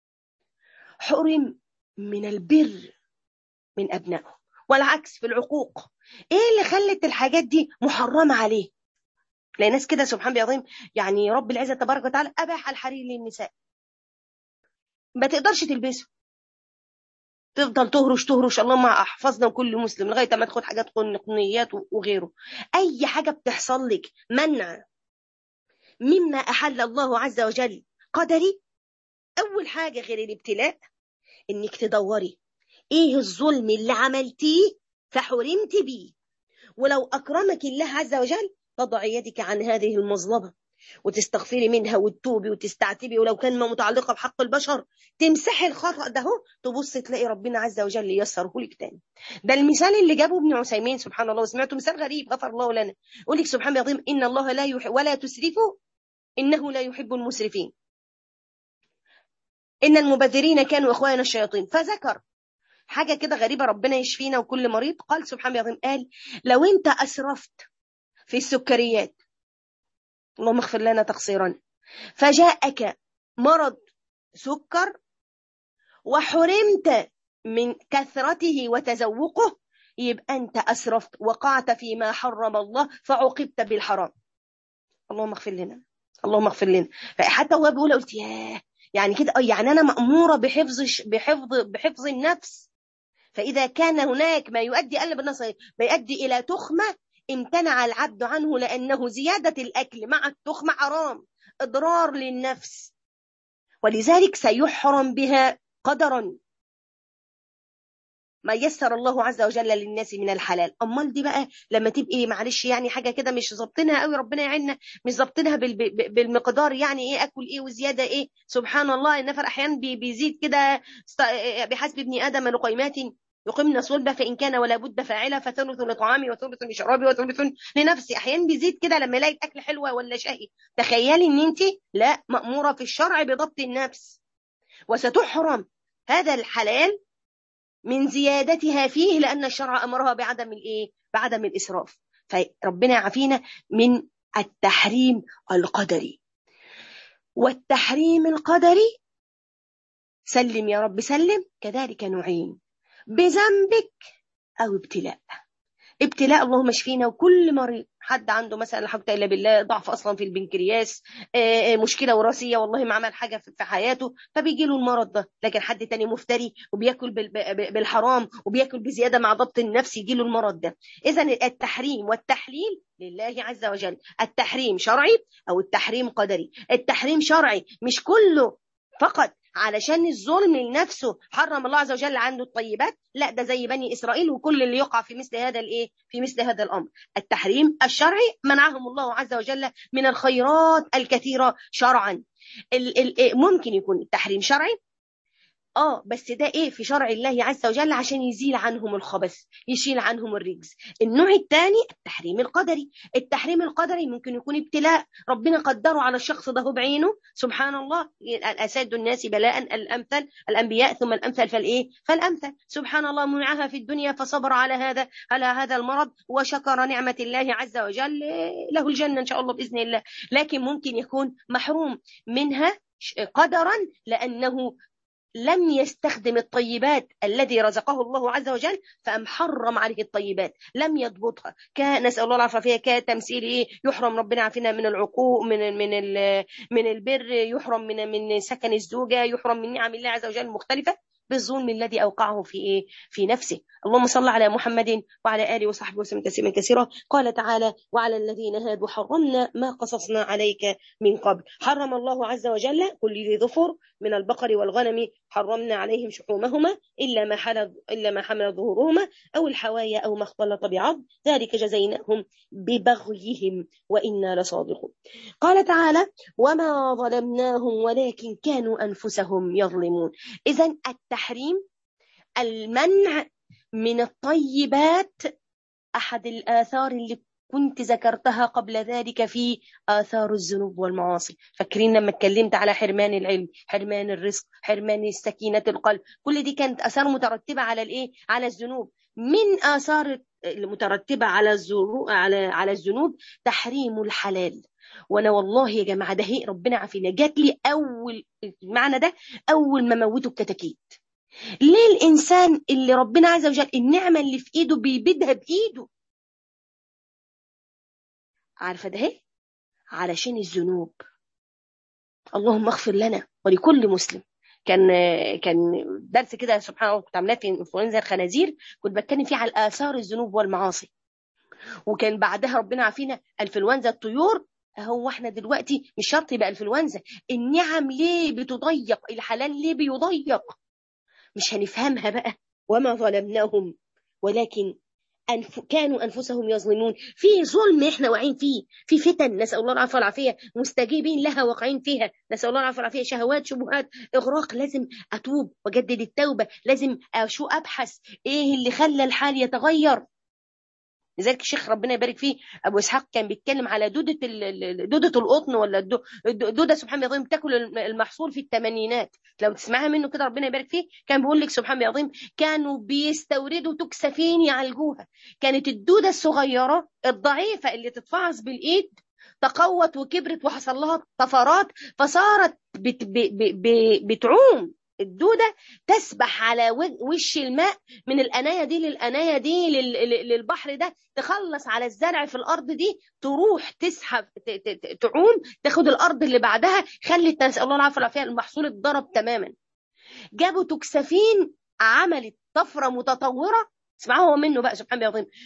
حرم من البر من ابنائه والعكس في العقوق ايه اللي خلت الحاجات دي محرمه عليه لان ناس كده سبحان الله يعني رب العزه تبارك وتعالى اباح الحرير للنساء ما تقدرش تلبسه تفضل تهرش تهرش اللهم احفظنا كل مسلم لغايه ما تاخد حاجات قنيات وغيره اي حاجه بتحصل لك منع مما أحل الله عز وجل قدري أول حاجة غير الابتلاء إنك تدوري إيه الظلم اللي عملتيه فحرمت بيه ولو أكرمك الله عز وجل تضعي يدك عن هذه المظلمة وتستغفري منها وتتوبي وتستعتبي ولو كان ما متعلقة بحق البشر تمسحي الخطأ ده تبص تلاقي ربنا عز وجل ييسره لك تاني ده المثال اللي جابه ابن عثيمين سبحان الله وسمعته مثال غريب غفر الله لنا يقول لك سبحان الله العظيم إن الله لا يحب ولا تسرفوا إنه لا يحب المسرفين إن المبذرين كانوا إخوان الشياطين فذكر حاجة كده غريبة ربنا يشفينا وكل مريض قال سبحان الله العظيم قال لو أنت أسرفت في السكريات اللهم اغفر لنا تقصيرا فجاءك مرض سكر وحرمت من كثرته وتذوقه يبقى أنت أسرفت وقعت فيما حرم الله فعوقبت بالحرام اللهم اغفر لنا اللهم اغفر لنا فحتى هو بيقول قلت ياه يعني كده يعني أنا مأمورة بحفظ بحفظ بحفظ النفس فإذا كان هناك ما يؤدي قلب النص بيؤدي إلى تخمة امتنع العبد عنه لأنه زيادة الأكل مع التخمة حرام إضرار للنفس ولذلك سيحرم بها قدرا ما يسر الله عز وجل للناس من الحلال امال دي بقى لما تبقي معلش يعني حاجه كده مش ظابطينها قوي ربنا يعيننا مش ظابطينها بالمقدار يعني ايه اكل ايه وزياده ايه سبحان الله النفر احيانا بيزيد كده بحسب ابن ادم لقيمات يقمن صلبة فإن كان ولا بد فاعلة فثلث لطعامي وثلث لشرابي وثلث لنفسي أحيانا بيزيد كده لما يلاقي الأكل حلوة ولا شهي تخيلي إن أنت لا مأمورة في الشرع بضبط النفس وستحرم هذا الحلال من زيادتها فيه لأن الشرع أمرها بعدم الإيه؟ بعدم الإسراف فربنا يعافينا من التحريم القدري والتحريم القدري سلم يا رب سلم كذلك نعين بذنبك أو ابتلاء ابتلاء اللهم اشفينا وكل مريض حد عنده مثلا لا حول الا بالله ضعف اصلا في البنكرياس مشكله وراثيه والله ما عمل حاجه في حياته فبيجي له المرض ده لكن حد تاني مفتري وبياكل بالحرام وبياكل بزياده مع ضبط النفس يجي له المرض ده اذا التحريم والتحليل لله عز وجل التحريم شرعي او التحريم قدري التحريم شرعي مش كله فقط علشان الظلم لنفسه حرم الله عز وجل عنده الطيبات لا ده زي بني اسرائيل وكل اللي يقع في مثل هذا الايه في مثل هذا الامر التحريم الشرعي منعهم الله عز وجل من الخيرات الكثيره شرعا ال ال ممكن يكون التحريم شرعي اه بس ده ايه في شرع الله عز وجل عشان يزيل عنهم الخبث يشيل عنهم الرجز النوع الثاني التحريم القدري التحريم القدري ممكن يكون ابتلاء ربنا قدره على الشخص ده بعينه سبحان الله الاساد الناس بلاء الامثل الانبياء ثم الامثل فالايه فالامثل سبحان الله منعها في الدنيا فصبر على هذا على هذا المرض وشكر نعمه الله عز وجل له الجنه ان شاء الله باذن الله لكن ممكن يكون محروم منها قدرا لانه لم يستخدم الطيبات الذي رزقه الله عز وجل فأم حرم عليه الطيبات لم يضبطها كنسأل الله العافية فيها كتمثيل إيه يحرم ربنا عافينا من العقوق من من من البر يحرم من من سكن الزوجة يحرم من نعم الله عز وجل المختلفة بالظلم الذي أوقعه في إيه؟ في نفسه اللهم صل على محمد وعلى آله وصحبه وسلم تسليما كثيرا قال تعالى وعلى الذين هادوا حرمنا ما قصصنا عليك من قبل حرم الله عز وجل كل ذي ظفر من البقر والغنم حرمنا عليهم شحومهما إلا ما حمل إلا ما حمل ظهورهما أو الحوايا أو ما اختلط بعض ذلك جزيناهم ببغيهم وإنا لصادقون قال تعالى وما ظلمناهم ولكن كانوا أنفسهم يظلمون إذا التحريم المنع من الطيبات أحد الآثار اللي كنت ذكرتها قبل ذلك في آثار الذنوب والمعاصي فاكرين لما اتكلمت على حرمان العلم حرمان الرزق حرمان سكينة القلب كل دي كانت آثار مترتبة على الإيه على الذنوب من آثار المترتبة على الذنوب على على الذنوب تحريم الحلال وانا والله يا جماعه ده هي ربنا عافينا جات لي اول المعنى ده اول ما موته الكتاكيت ليه الانسان اللي ربنا عز وجل النعمه اللي في ايده بيبيدها بايده عارفه ده ايه علشان الذنوب اللهم اغفر لنا ولكل مسلم كان كان درس كده سبحان الله كنت عاملاه في انفلونزا الخنازير كنت بتكلم فيه على اثار الذنوب والمعاصي وكان بعدها ربنا عافينا انفلونزا الطيور هو احنا دلوقتي مش شرط يبقى الانفلونزا النعم ليه بتضيق الحلال ليه بيضيق مش هنفهمها بقى وما ظلمناهم ولكن أنف... كانوا أنفسهم يظلمون في ظلم إحنا واعيين فيه في فتن نسأل الله العافية والعافية مستجيبين لها واقعين فيها نسأل الله العافية والعافية شهوات شبهات إغراق لازم أتوب وأجدد التوبة لازم شو أبحث إيه اللي خلى الحال يتغير لذلك الشيخ ربنا يبارك فيه ابو اسحاق كان بيتكلم على دوده دوده القطن ولا الدوده سبحان الله بتاكل المحصول في الثمانينات لو تسمعها منه كده ربنا يبارك فيه كان بيقول لك سبحان الله العظيم كانوا بيستوردوا توكسفين يعالجوها كانت الدوده الصغيره الضعيفه اللي تتفعص بالايد تقوت وكبرت وحصل لها طفرات فصارت بت بتعوم الدودة تسبح على وش الماء من الأناية دي للأناية دي للبحر ده تخلص على الزرع في الأرض دي تروح تسحب تعوم تاخد الأرض اللي بعدها خلت نسأل الله العافية والعافية المحصول اتضرب تماما جابوا توكسفين عملت طفرة متطورة اسمعوا هو منه بقى سبحان الله العظيم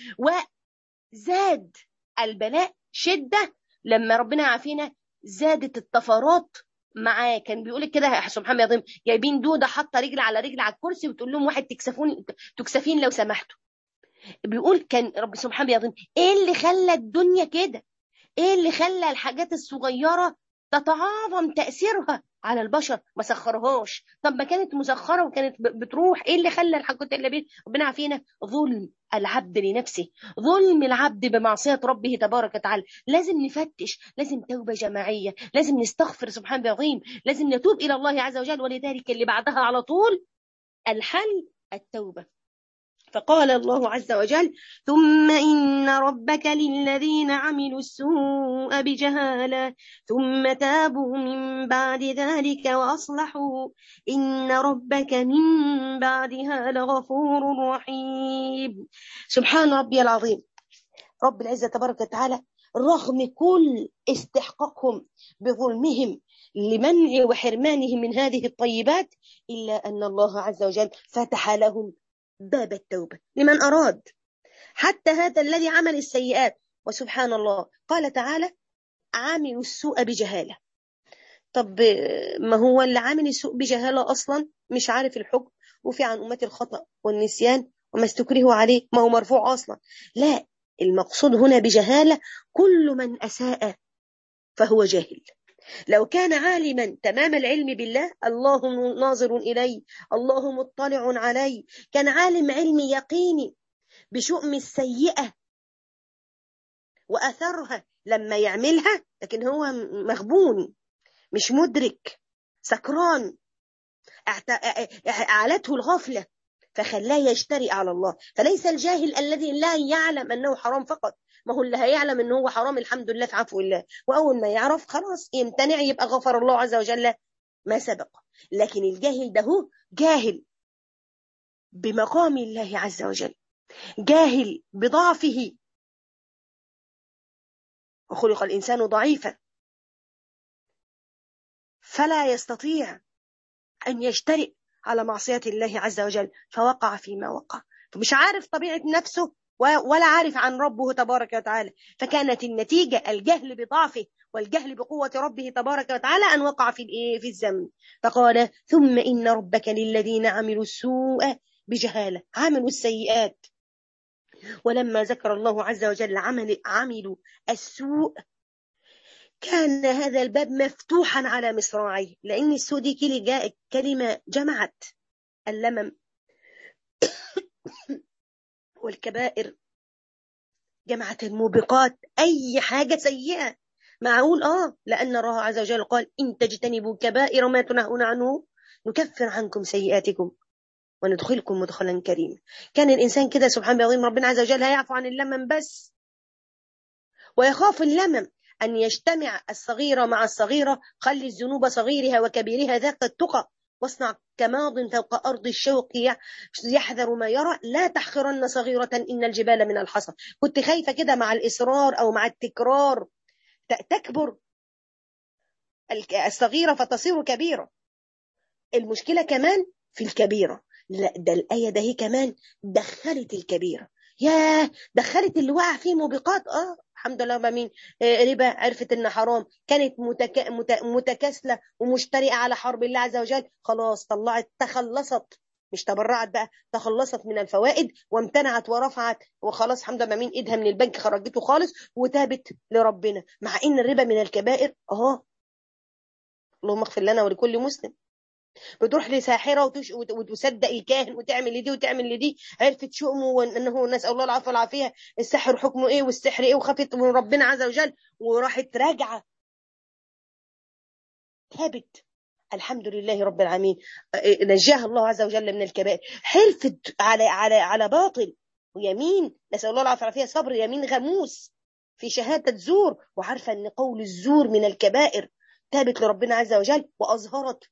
وزاد البلاء شدة لما ربنا يعافينا زادت الطفرات معاه كان بيقول كده سبحان الله العظيم جايبين دوده حاطه رجل على رجل على الكرسي وتقول لهم واحد تكسفون تكسفين لو سمحتوا بيقول كان رب سبحان الله العظيم ايه اللي خلى الدنيا كده ايه اللي خلى الحاجات الصغيره تتعاظم تاثيرها على البشر ما سخرهاش طب ما كانت مسخره وكانت بتروح ايه اللي خلى الحاجات اللي بين ربنا عافينا ظلم العبد لنفسه ظلم العبد بمعصيه ربه تبارك وتعالى لازم نفتش لازم توبه جماعيه لازم نستغفر سبحان الله العظيم لازم نتوب الى الله عز وجل ولذلك اللي بعدها على طول الحل التوبه فقال الله عز وجل ثم إن ربك للذين عملوا السوء بجهالة ثم تابوا من بعد ذلك وأصلحوا إن ربك من بعدها لغفور رحيم سبحان ربي العظيم رب العزة تبارك وتعالى رغم كل استحقاقهم بظلمهم لمنع وحرمانهم من هذه الطيبات إلا أن الله عز وجل فتح لهم باب التوبة لمن أراد حتى هذا الذي عمل السيئات وسبحان الله قال تعالى عامل السوء بجهالة طب ما هو اللي عامل السوء بجهالة أصلا مش عارف الحكم وفي عن أمة الخطأ والنسيان وما استكرهوا عليه ما هو مرفوع أصلا لا المقصود هنا بجهالة كل من أساء فهو جاهل لو كان عالما تمام العلم بالله الله ناظر إلي الله مطلع علي كان عالم علمي يقيني بشؤم السيئة وأثرها لما يعملها لكن هو مغبون مش مدرك سكران أعلته الغفلة فخلاه يجترئ على الله فليس الجاهل الذي لا يعلم أنه حرام فقط ما هو اللي هيعلم ان هو حرام الحمد لله في عفو الله واول ما يعرف خلاص يمتنع يبقى غفر الله عز وجل ما سبق لكن الجاهل ده هو جاهل بمقام الله عز وجل جاهل بضعفه وخلق الانسان ضعيفا فلا يستطيع ان يجترئ على معصيه الله عز وجل فوقع فيما وقع فمش عارف طبيعه نفسه ولا عارف عن ربه تبارك وتعالى فكانت النتيجة الجهل بضعفه والجهل بقوة ربه تبارك وتعالى أن وقع في الإيه في الذنب فقال ثم إن ربك للذين عملوا السوء بجهالة عملوا السيئات ولما ذكر الله عز وجل عمل عملوا السوء كان هذا الباب مفتوحا على مصراعيه لأن السوء دي كلمة جمعت اللمم والكبائر جمعت الموبقات أي حاجة سيئة معقول آه لأن الله عز وجل قال إن تجتنبوا كبائر ما تنهون عنه نكفر عنكم سيئاتكم وندخلكم مدخلا كريما كان الإنسان كده سبحان الله ربنا عز وجل هيعفو عن اللمم بس ويخاف اللمم أن يجتمع الصغيرة مع الصغيرة خلي الذنوب صغيرها وكبيرها ذاك التقى واصنع كماض فوق أرض الشوق يحذر ما يرى لا تحقرن صغيرة إن الجبال من الحصى كنت خايفة كده مع الإصرار أو مع التكرار تكبر الصغيرة فتصير كبيرة المشكلة كمان في الكبيرة لا ده الآية ده هي كمان دخلت الكبيرة ياه دخلت اللي وقع فيه موبقات اه الحمد لله رب العالمين آه، ربا عرفت ان حرام كانت متك... مت... متكاسله ومشترئه على حرب الله عز وجل خلاص طلعت تخلصت مش تبرعت بقى تخلصت من الفوائد وامتنعت ورفعت وخلاص الحمد لله مين ايدها من البنك خرجته خالص وتابت لربنا مع ان الربا من الكبائر اه اللهم اغفر لنا ولكل مسلم بتروح لساحره وتش... وت- وتصدق الكاهن وتعمل لدي وتعمل لدي عرفت شؤمه وانه نسال الله العفو والعافيه السحر حكمه ايه والسحر ايه وخافت من ربنا عز وجل وراحت راجعه ثابت الحمد لله رب العالمين آه، نجاها الله عز وجل من الكبائر حلفت على على على باطل ويمين نسال الله العافيه والعافيه صبر يمين غموس في شهاده زور وعارفه ان قول الزور من الكبائر تابت لربنا عز وجل واظهرت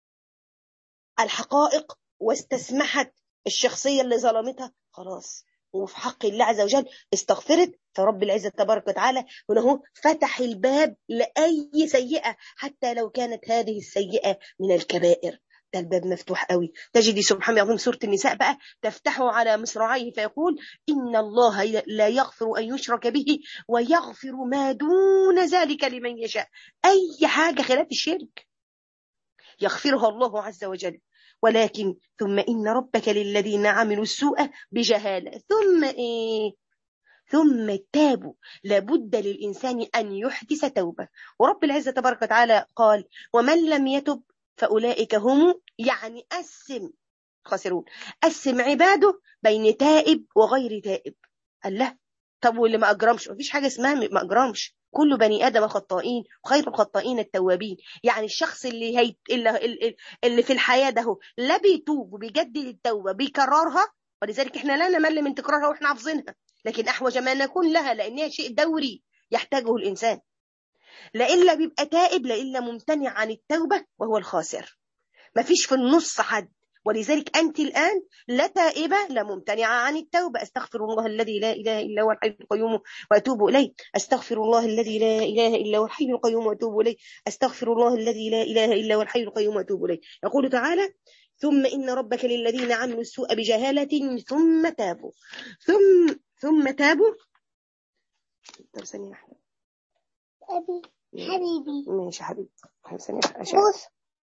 الحقائق واستسمحت الشخصية اللي ظلمتها خلاص وفي حق الله عز وجل استغفرت فرب العزة تبارك وتعالى هنا فتح الباب لأي سيئة حتى لو كانت هذه السيئة من الكبائر ده الباب مفتوح قوي تجدي سبحانه يعظم سورة النساء بقى تفتحه على مصراعيه فيقول إن الله لا يغفر أن يشرك به ويغفر ما دون ذلك لمن يشاء أي حاجة خلاف الشرك يغفرها الله عز وجل ولكن ثم إن ربك للذين عملوا السوء بجهالة ثم إيه ثم تابوا لابد للإنسان أن يحدث توبة ورب العزة تبارك وتعالى قال ومن لم يتب فأولئك هم يعني قسم خاسرون قسم عباده بين تائب وغير تائب قال لا طب واللي ما أجرمش مفيش حاجة اسمها ما أجرمش كل بني ادم خطائين وخير الخطائين التوابين يعني الشخص اللي هي اللي, اللي في الحياه ده هو لا بيتوب وبيجدد التوبه بيكررها ولذلك احنا لا نمل من تكرارها واحنا حافظينها لكن احوج ما نكون لها لانها شيء دوري يحتاجه الانسان لا الا بيبقى تائب لا الا ممتنع عن التوبه وهو الخاسر مفيش في النص حد ولذلك أنت الآن لا تائبة لا ممتنعة عن التوبة أستغفر الله الذي لا إله إلا هو الحي القيوم وأتوب إليه أستغفر الله الذي لا إله إلا هو الحي القيوم وأتوب إليه أستغفر الله الذي لا إله إلا هو الحي القيوم وأتوب إليه يقول تعالى ثم إن ربك للذين عملوا السوء بجهالة ثم تابوا ثم ثم تابوا طب ثانية واحدة أبي حبيبي ماشي يا حبيبي ثانية واحدة بص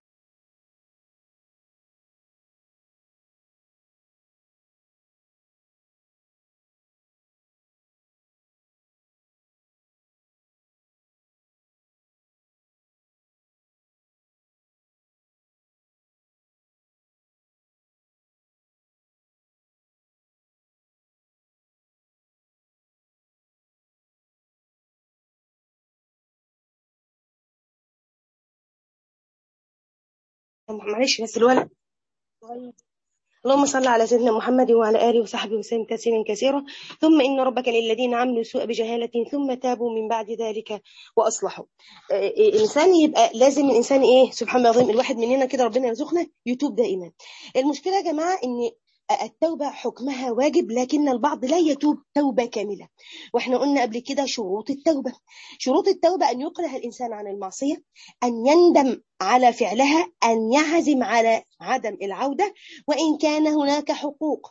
معلش بس الولد اللهم صل على سيدنا محمد وعلى آله وصحبه وسلم تسليما كثيرا ثم إن ربك للذين عملوا سوء بجهالة ثم تابوا من بعد ذلك وأصلحوا آه، الإنسان يبقى لازم الإنسان إيه سبحان الله العظيم الواحد مننا كده ربنا يرزقنا يتوب دائما المشكلة يا جماعة إن التوبة حكمها واجب لكن البعض لا يتوب توبة كاملة واحنا قلنا قبل كده شروط التوبة شروط التوبة أن يقلع الإنسان عن المعصية أن يندم على فعلها أن يعزم على عدم العودة وإن كان هناك حقوق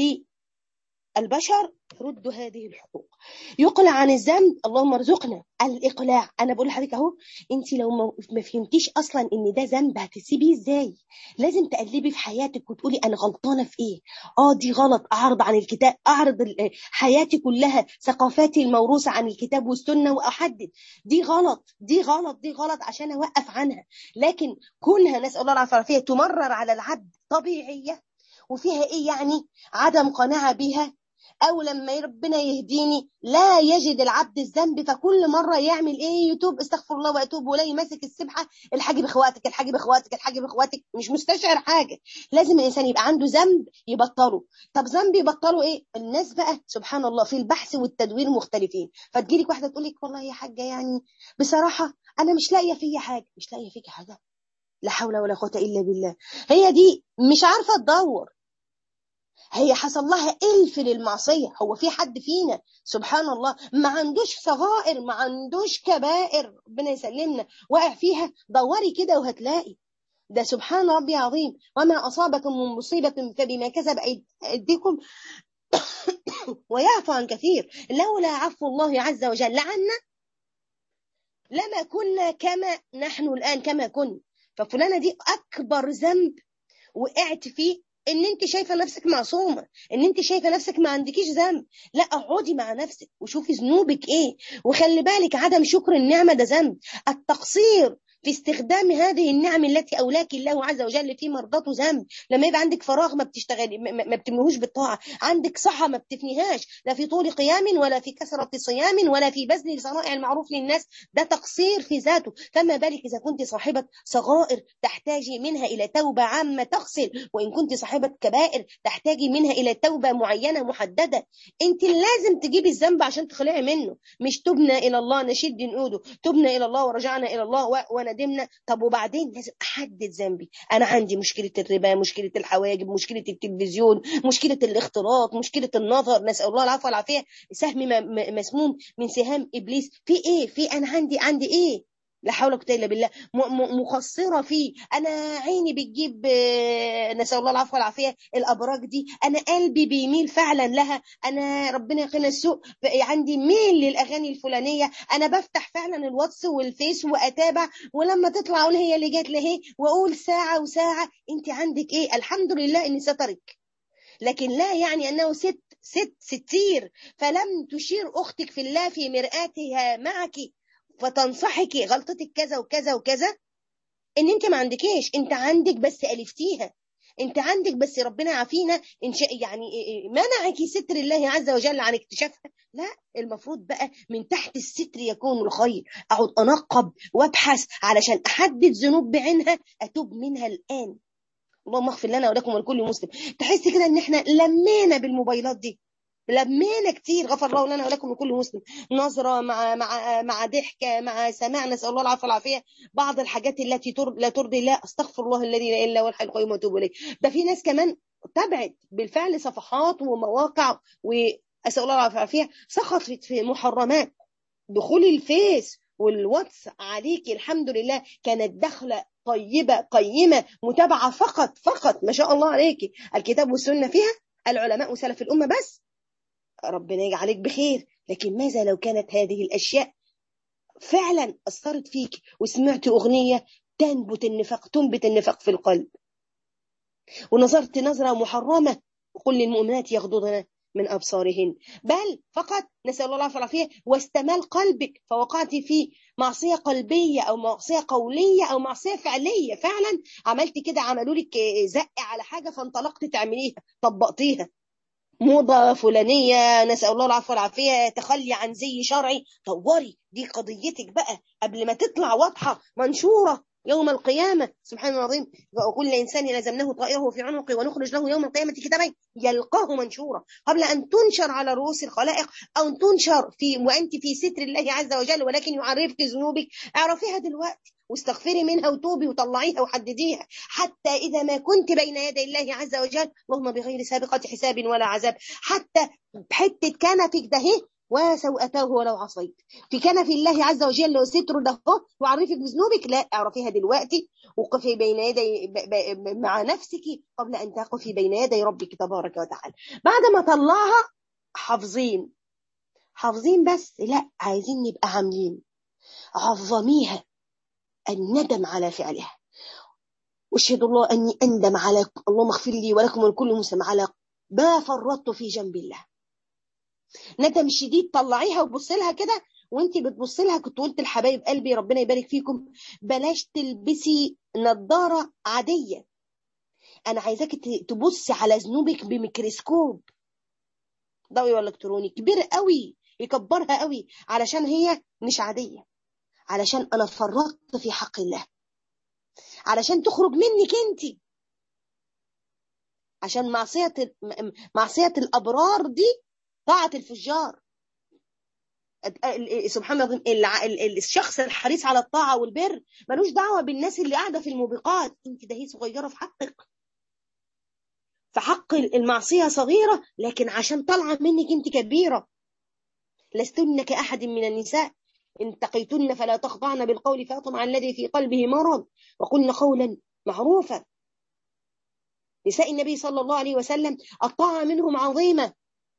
للبشر رد هذه الحقوق يقلع عن الذنب اللهم ارزقنا الإقلاع أنا بقول لحضرتك أهو أنت لو ما- ما فهمتيش أصلا إن ده ذنب هتسيبيه إزاي لازم تقلبي في حياتك وتقولي أنا غلطانة في إيه آه دي غلط أعرض عن الكتاب أعرض ال- حياتي كلها ثقافاتي الموروثة عن الكتاب والسنة وأحدد دي غلط دي غلط دي غلط عشان أوقف عنها لكن كونها نسأل الله العافية والعافية تمرر على العبد طبيعية وفيها إيه يعني عدم قناعة بها أو لما ربنا يهديني لا يجد العبد الذنب فكل مرة يعمل إيه يتوب استغفر الله وأتوب إليه ماسك السبحة الحاجي بإخواتك الحاجي بإخواتك الحاجي بإخواتك مش مستشعر حاجة لازم الإنسان يبقى عنده ذنب يبطله طب ذنب يبطله إيه الناس بقى سبحان الله في البحث والتدوير مختلفين فتجيلك واحدة تقول لك والله يا حاجة يعني بصراحة أنا مش لاقية فيا حاجة مش لاقية فيك حاجة لا حول ولا قوة إلا بالله هي دي مش عارفة تدور هي حصل لها ألف للمعصية هو في حد فينا سبحان الله ما عندوش صغائر ما عندوش كبائر ربنا يسلمنا واقع فيها دوري كده وهتلاقي ده سبحان ربي عظيم وما أصابكم من مصيبة فبما كسب أيديكم ويعفو عن كثير لولا عفو الله عز وجل عنا لما كنا كما نحن الآن كما كنا ففلانة دي أكبر ذنب وقعت فيه ان انت شايفه نفسك معصومه ان انت شايفه نفسك ما عندكيش ذنب لا اقعدي مع نفسك وشوفي ذنوبك ايه وخلي بالك عدم شكر النعمه ده ذنب التقصير في استخدام هذه النعم التي اولاك الله عز وجل في مرضاته ذنب لما يبقى عندك فراغ ما بتشتغلي ما بتملهوش بالطاعه عندك صحه ما بتفنيهاش لا في طول قيام ولا في كثره صيام ولا في بذل صنائع المعروف للناس ده تقصير في ذاته فما بالك اذا كنت صاحبه صغائر تحتاجي منها الى توبه عامه تغسل وان كنت صاحبه كبائر تحتاجي منها الى توبه معينه محدده انت لازم تجيبي الذنب عشان تخلعي منه مش تبنى الى الله نشد نقوده تبنى الى الله ورجعنا الى الله وندمنا طب وبعدين لازم احدد ذنبي انا عندي مشكله الربا مشكله الحواجب مشكله التلفزيون مشكله الاختلاط مشكله النظر نسال الله العفو والعافيه سهم مسموم من سهام ابليس في ايه في انا عندي عندي ايه لا حول ولا قوه الا بالله مقصره فيه انا عيني بتجيب نسال الله العفو والعافيه الابراج دي انا قلبي بيميل فعلا لها انا ربنا يقينا السوء عندي ميل للاغاني الفلانيه انا بفتح فعلا الواتس والفيس واتابع ولما تطلع اقول هي اللي جت لهي واقول ساعه وساعه انت عندك ايه الحمد لله اني سترك لكن لا يعني انه ست ست ستير فلم تشير اختك في الله في مرآتها معك فتنصحك غلطتك كذا وكذا وكذا ان انت ما عندكيش انت عندك بس الفتيها انت عندك بس ربنا عافينا إن شاء يعني منعك ستر الله عز وجل عن اكتشافها لا المفروض بقى من تحت الستر يكون الخير اقعد انقب وابحث علشان احدد ذنوب بعينها اتوب منها الان اللهم اغفر لنا ولكم ولكل مسلم تحس كده ان احنا لمينا بالموبايلات دي لمينا كتير غفر الله لنا ولكم لكل مسلم نظرة مع مع مع ضحكة مع سماع نسأل الله العافية والعافية بعض الحاجات التي تر... لا ترضي الله استغفر الله الذي لا الا هو الحي القيوم واتوب اليه ده في ناس كمان تبعت بالفعل صفحات ومواقع واسال الله العافية والعافية سقطت في محرمات دخول الفيس والواتس عليك الحمد لله كانت دخلة طيبة قيمة متابعة فقط فقط ما شاء الله عليك الكتاب والسنة فيها العلماء وسلف الأمة بس ربنا يجعلك بخير لكن ماذا لو كانت هذه الأشياء فعلا أثرت فيك وسمعت أغنية تنبت النفاق تنبت النفاق في القلب ونظرت نظرة محرمة وقل للمؤمنات يغضضن من أبصارهن بل فقط نسأل الله العافية والعافية واستمال قلبك فوقعت في معصية قلبية أو معصية قولية أو معصية فعلية فعلا عملت كده عملوا لك زق على حاجة فانطلقت تعمليها طبقتيها موضة فلانية نسأل الله العفو والعافية تخلي عن زي شرعي طوري دي قضيتك بقى قبل ما تطلع واضحة منشورة يوم القيامة سبحان الله العظيم وكل إنسان لزمناه طائره في عنقه ونخرج له يوم القيامة كتابا يلقاه منشورا قبل أن تنشر على رؤوس الخلائق أو تنشر في وأنت في ستر الله عز وجل ولكن يعرفك ذنوبك اعرفيها دلوقتي واستغفري منها وتوبي وطلعيها وحدديها حتى إذا ما كنت بين يدي الله عز وجل اللهم بغير سابقة حساب ولا عذاب حتى بحتة كنفك ده وسوءته ولو عصيت في كنف الله عز وجل وستر ده وعرفك بذنوبك لا اعرفيها دلوقتي وقفي بين يدي مع نفسك قبل أن تقفي بين يدي ربك تبارك وتعالى بعد ما طلعها حافظين حافظين بس لا عايزين نبقى عاملين عظميها الندم على فعلها واشهد الله اني اندم على اللهم اغفر لي ولكم ولكل مسلم على ما فرطت في جنب الله ندم شديد طلعيها وبص لها كده وانت بتبص لها كنت قلت لحبايب قلبي ربنا يبارك فيكم بلاش تلبسي نظاره عاديه انا عايزاك تبصي على ذنوبك بميكروسكوب ضوئي ولا الكتروني كبير قوي يكبرها قوي علشان هي مش عاديه علشان انا فرطت في حق الله علشان تخرج منك انت عشان معصيه معصيه الابرار دي طاعه الفجار سبحان الله الشخص الحريص على الطاعه والبر ملوش دعوه بالناس اللي قاعده في الموبقات انت ده هي صغيره في حقك فحق المعصيه صغيره لكن عشان طالعه منك انت كبيره لستن كاحد من النساء إن اتقيتن فلا تخضعن بالقول فيطمع الذي في قلبه مرض وقلن قولا معروفا نساء النبي صلى الله عليه وسلم الطاعة منهم عظيمة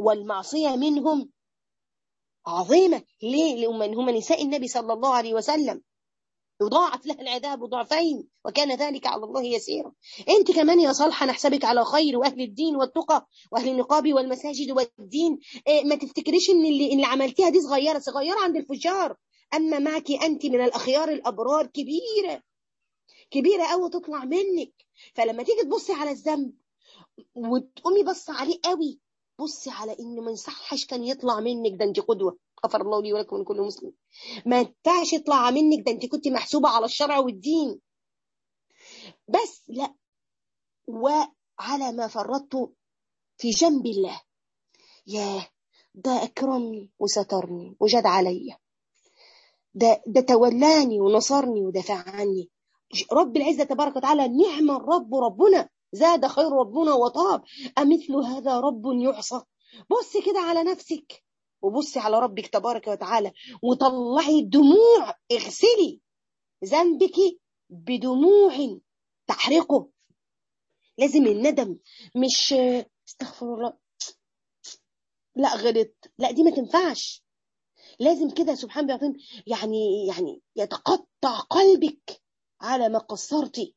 والمعصية منهم عظيمة ليه؟ لأن هم نساء النبي صلى الله عليه وسلم يضاعف لها العذاب ضعفين وكان ذلك على الله يسيرا انت كمان يا صالحة نحسبك على خير واهل الدين والتقى واهل النقاب والمساجد والدين إيه ما تفتكريش ان اللي, اللي عملتيها دي صغيرة صغيرة عند الفجار اما معك انت من الاخيار الابرار كبيرة كبيرة قوي تطلع منك فلما تيجي تبصي على الذنب وتقومي بص عليه قوي بصي على ان ما يصحش كان يطلع منك ده انت قدوه غفر الله لي ولكم من كل مسلم ما ينفعش يطلع منك ده انت كنت محسوبه على الشرع والدين بس لا وعلى ما فرطت في جنب الله ياه ده اكرمني وسترني وجد عليا ده ده تولاني ونصرني ودافع عني رب العزه تبارك وتعالى نعم الرب ربنا زاد خير ربنا وطاب أمثل هذا رب يعصى بصي كده على نفسك وبصي على ربك تبارك وتعالى وطلعي دموع اغسلي ذنبك بدموع تحرقه لازم الندم مش استغفر الله لا غلط لا دي ما تنفعش لازم كده سبحان الله يعني يعني يتقطع قلبك على ما قصرتي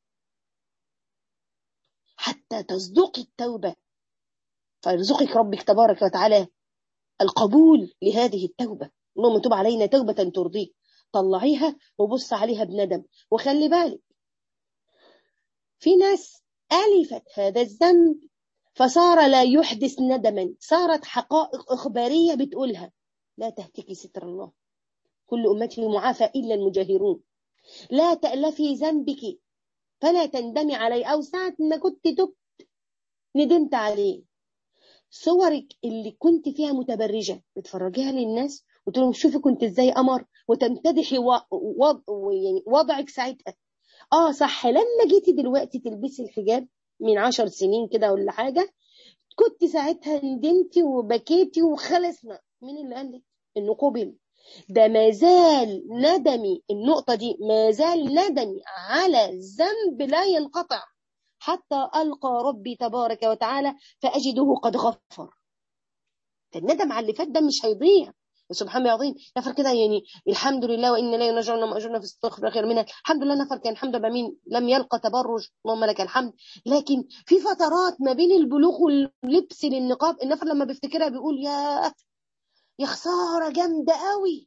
حتى تصدقي التوبة فيرزقك ربك تبارك وتعالى القبول لهذه التوبة اللهم تب علينا توبة ترضيك طلعيها وبص عليها بندم وخلي بالك في ناس ألفت هذا الذنب فصار لا يحدث ندما صارت حقائق إخبارية بتقولها لا تهتكي ستر الله كل أمتي معافى إلا المجاهرون لا تألفي ذنبك فلا تندمي عليه أو ساعة ما كنت تبت ندمت عليه صورك اللي كنت فيها متبرجة بتفرجيها للناس وتقول لهم شوفي كنت ازاي قمر وتمتدحي وض... يعني وضعك ساعتها اه صح لما جيتي دلوقتي تلبسي الحجاب من عشر سنين كده ولا حاجة كنت ساعتها ندمتي وبكيتي وخلصنا مين اللي قال لك انه قبل ده ما زال ندمي النقطة دي ما زال ندمي على ذنب لا ينقطع حتى ألقى ربي تبارك وتعالى فأجده قد غفر الندم على اللي فات ده مش هيضيع سبحان الله العظيم نفر كده يعني الحمد لله وإن لا ينجعنا ما أجرنا في استغفر خير منها الحمد لله نفر كان الحمد لله مين لم يلقى تبرج اللهم لك الحمد لكن في فترات ما بين البلوغ واللبس للنقاب النفر لما بيفتكرها بيقول يا يا خسارة جامدة قوي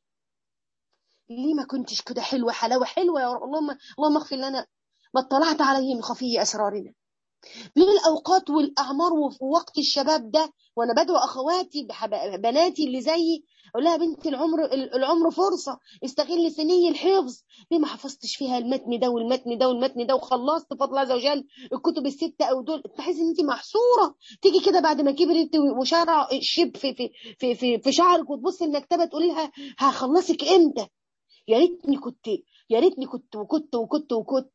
ليه ما كنتش كده حلوة حلاوة حلوة يا رب اللهم اللهم اغفر لنا ما اطلعت عليه من خفي أسرارنا بين الأوقات والأعمار وفي وقت الشباب ده وأنا بدعو أخواتي بناتي اللي زيي أقول لها بنت العمر العمر فرصة استغل سني الحفظ ليه ما حفظتش فيها المتن ده والمتن ده والمتن ده وخلصت بفضل الله عز وجل الكتب الستة أو دول تحس إن أنت محصورة تيجي كده بعد ما كبرت وشعر شب في في في في, في شعرك وتبص المكتبة تقولي لها هخلصك إمتى يا ريتني كنت يا ريتني كنت وكنت وكنت وكنت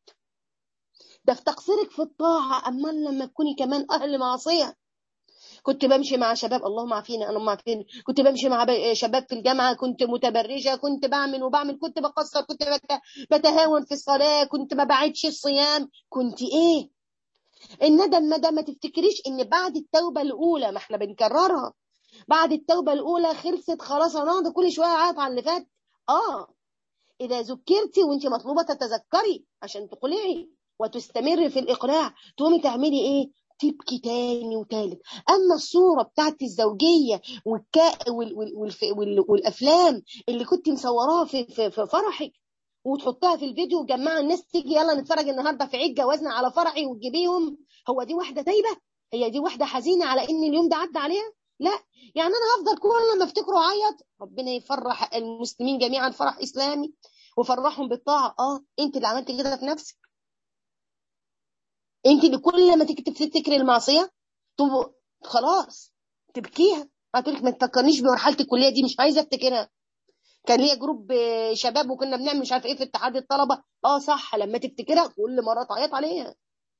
ده في تقصيرك في الطاعة أما لما تكوني كمان أهل معصية كنت بمشي مع شباب اللهم عافينا اللهم عافينا كنت بمشي مع شباب في الجامعة كنت متبرجة كنت بعمل وبعمل كنت بقصر كنت بتهاون في الصلاة كنت ما بعدش الصيام كنت إيه الندم مدى ما تفتكريش إن بعد التوبة الأولى ما احنا بنكررها بعد التوبة الأولى خلصت خلاص أنا كل شوية عارف عن اللي فات آه إذا ذكرتي وأنت مطلوبة تتذكري عشان تقلعي وتستمر في الإقلاع تقومي تعملي إيه تبكي تاني وتالت أما الصورة بتاعت الزوجية والكا وال وال وال وال والأفلام اللي كنت مصوراها في, في, في فرحك وتحطها في الفيديو وجمع الناس تيجي يلا نتفرج النهارده في عيد جوازنا على فرحي وتجيبيهم هو دي واحدة تايبة هي دي واحدة حزينة على إن اليوم ده عدى عليها لا يعني أنا هفضل كل ما افتكره عيط ربنا يفرح المسلمين جميعا فرح إسلامي وفرحهم بالطاعة اه انت اللي عملت كده في نفسك انت اللي كل ما تيجي تفتكري المعصيه طب خلاص تبكيها هتقول لك ما تفكرنيش بمرحله الكليه دي مش عايزه افتكرها كان ليا جروب شباب وكنا بنعمل مش عارف ايه في اتحاد الطلبه اه صح لما تفتكرها كل مره تعيط عليها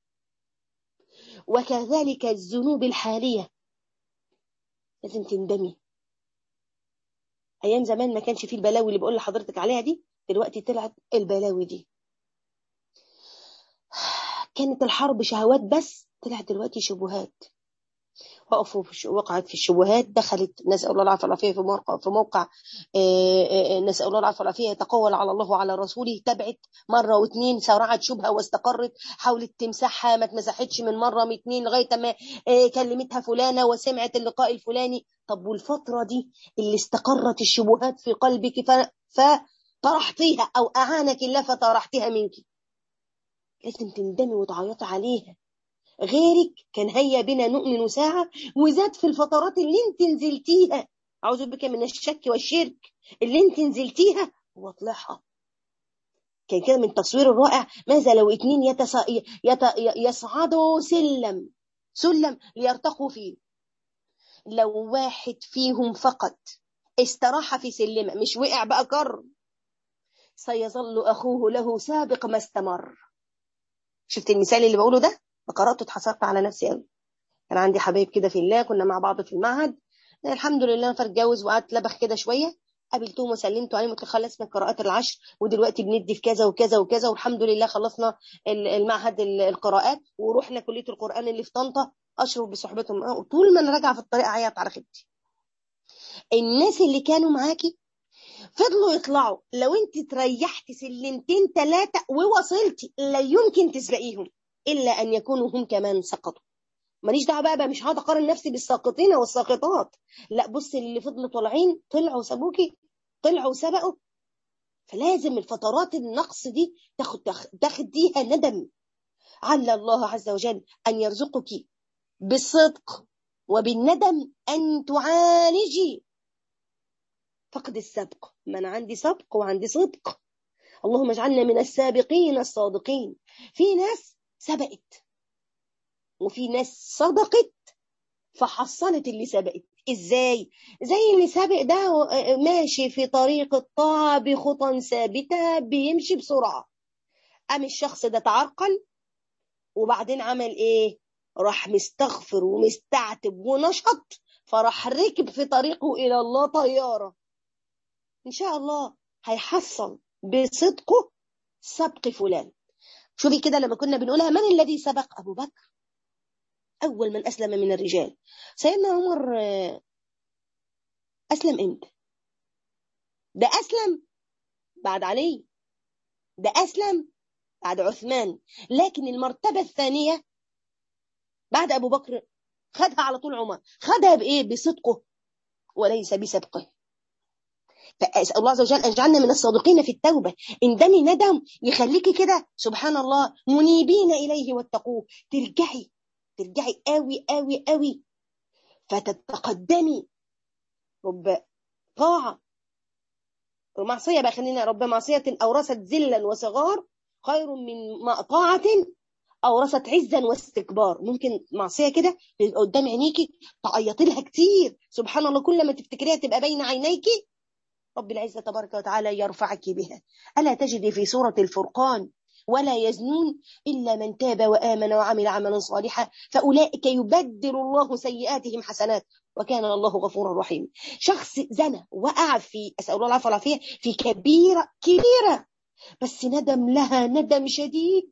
وكذلك الذنوب الحاليه لازم تندمي ايام زمان ما كانش فيه البلاوي اللي بقول لحضرتك عليها دي دلوقتي طلعت البلاوي دي كانت الحرب شهوات بس طلعت دلوقتي شبهات وقفوا في وقعت في الشبهات دخلت نسأل الله العافية والعافية في موقع في موقع نسأل الله العافية والعافية يتقول على الله وعلى رسوله تبعت مرة واثنين سرعت شبهة واستقرت حاولت تمسحها ما اتمسحتش من مرة من اثنين لغاية ما كلمتها فلانة وسمعت اللقاء الفلاني طب والفترة دي اللي استقرت الشبهات في قلبك فطرحتيها أو أعانك الله فطرحتها منك لازم تندمي وتعيطي عليها غيرك كان هيا بنا نؤمن ساعة وزاد في الفترات اللي انت نزلتيها أعوذ بك من الشك والشرك اللي انت نزلتيها واطلعها كان كده من التصوير الرائع ماذا لو اتنين يتس... يت... يصعدوا سلم سلم ليرتقوا فيه لو واحد فيهم فقط استراح في سلمة مش وقع بقى كر سيظل أخوه له سابق ما استمر شفت المثال اللي بقوله ده قرأته اتحسرت على نفسي قوي كان عندي حبايب كده في الله كنا مع بعض في المعهد الحمد لله انا اتجوز وقعدت لبخ كده شويه قابلتهم وسلمت عليهم قلت خلصنا القراءات العشر ودلوقتي بندي في كذا وكذا وكذا والحمد لله خلصنا المعهد القراءات ورحنا كليه القران اللي في طنطا اشرف بصحبتهم طول ما انا راجعه في الطريق اعيط على خدتي الناس اللي كانوا معاكي فضلوا يطلعوا لو انت تريحتي سلمتين ثلاثه ووصلتي لا يمكن تسبقيهم الا ان يكونوا هم كمان سقطوا ماليش دعوه بقى, بقى مش هقعد اقارن نفسي بالساقطين والساقطات لا بص اللي فضلوا طالعين طلعوا سابوكي طلعوا وسبقوا فلازم الفترات النقص دي تاخد تاخديها ندم عل الله عز وجل ان يرزقك بالصدق وبالندم ان تعالجي فقد السبق ما انا عندي سبق وعندي صدق اللهم اجعلنا من السابقين الصادقين في ناس سبقت وفي ناس صدقت فحصلت اللي سبقت ازاي زي اللي سابق ده ماشي في طريق الطاعة بخطى ثابتة بيمشي بسرعة قام الشخص ده تعرقل وبعدين عمل ايه راح مستغفر ومستعتب ونشط فراح ركب في طريقه الى الله طيارة ان شاء الله هيحصل بصدقه سبق فلان شوفي كده لما كنا بنقولها من الذي سبق ابو بكر أول من أسلم من الرجال سيدنا عمر أسلم إمتى ده أسلم بعد علي ده أسلم بعد عثمان لكن المرتبة الثانية بعد أبو بكر خدها على طول عمر خدها بإيه بصدقه وليس بسبقه فأسأل الله عز وجل أن يجعلنا من الصادقين في التوبة اندمي ندم يخليكي كده سبحان الله منيبين إليه واتقوه ترجعي ترجعي قوي قوي قوي فتتقدمي رب طاعة ومعصية بقى خلينا رب معصية أورثت ذلا وصغار خير من طاعة أورثت عزا واستكبار ممكن معصية كده قدام عينيكي تعيطي لها كتير سبحان الله كل ما تفتكريها تبقى بين عينيكي رب العزة تبارك وتعالى يرفعك بها ألا تجدي في سورة الفرقان ولا يزنون إلا من تاب وآمن وعمل عملا صالحا فأولئك يبدل الله سيئاتهم حسنات وكان الله غفورا رحيما شخص زنى وقع في أسأل الله العفو والعافية في كبيرة كبيرة بس ندم لها ندم شديد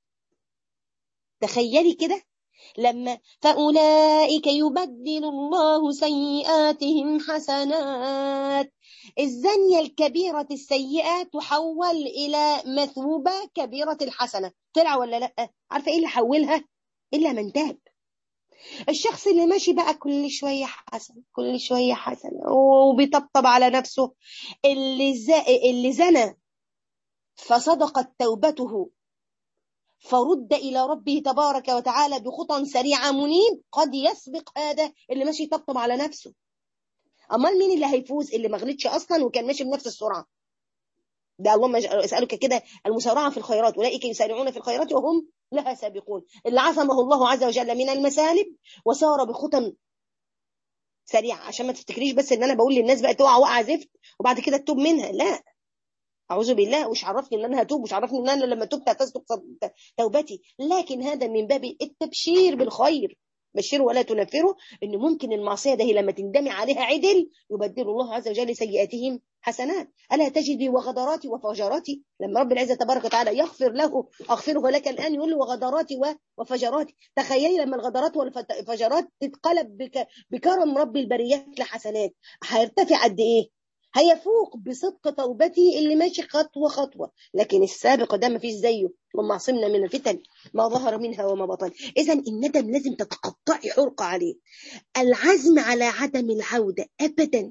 تخيلي كده لما فأولئك يبدل الله سيئاتهم حسنات الزانية الكبيرة السيئة تحول إلى مثوبة كبيرة الحسنة طلع ولا لأ عارفة إيه اللي حولها إلا من تاب الشخص اللي ماشي بقى كل شوية حسن كل شوية حسن وبيطبطب على نفسه اللي, ز... اللي زنى فصدقت توبته فرد إلى ربه تبارك وتعالى بخطى سريعة منيب قد يسبق هذا اللي ماشي يطبطب على نفسه أمال مين اللي هيفوز اللي ما غلطش أصلا وكان ماشي بنفس السرعة ده اللهم اسألك كده المسارعة في الخيرات أولئك يسارعون في الخيرات وهم لها سابقون اللي عصمه الله عز وجل من المسالب وسار بخطى سريعة عشان ما تفتكريش بس ان انا بقول للناس بقى تقع وقع زفت وبعد كده تتوب منها لا أعوذ بالله وش عرفني إن أنا هتوب وش عرفني إن أنا لما تبت هتصدق توبتي لكن هذا من باب التبشير بالخير بشره ولا تنفره ان ممكن المعصيه ده لما تندمي عليها عدل يبدل الله عز وجل سيئاتهم حسنات الا تجدي وغدراتي وفجراتي لما رب العزه تبارك وتعالى يغفر له اغفره لك الان يقول له وغدراتي وفجراتي تخيلي لما الغدرات والفجرات تتقلب بك بكرم رب البريات لحسنات هيرتفع قد ايه هيفوق بصدق توبتي اللي ماشي خطوة خطوة لكن السابق ده ما فيش زيه اللهم عصمنا من الفتن ما ظهر منها وما بطن إذا الندم لازم تتقطعي حرقة عليه العزم على عدم العودة أبدا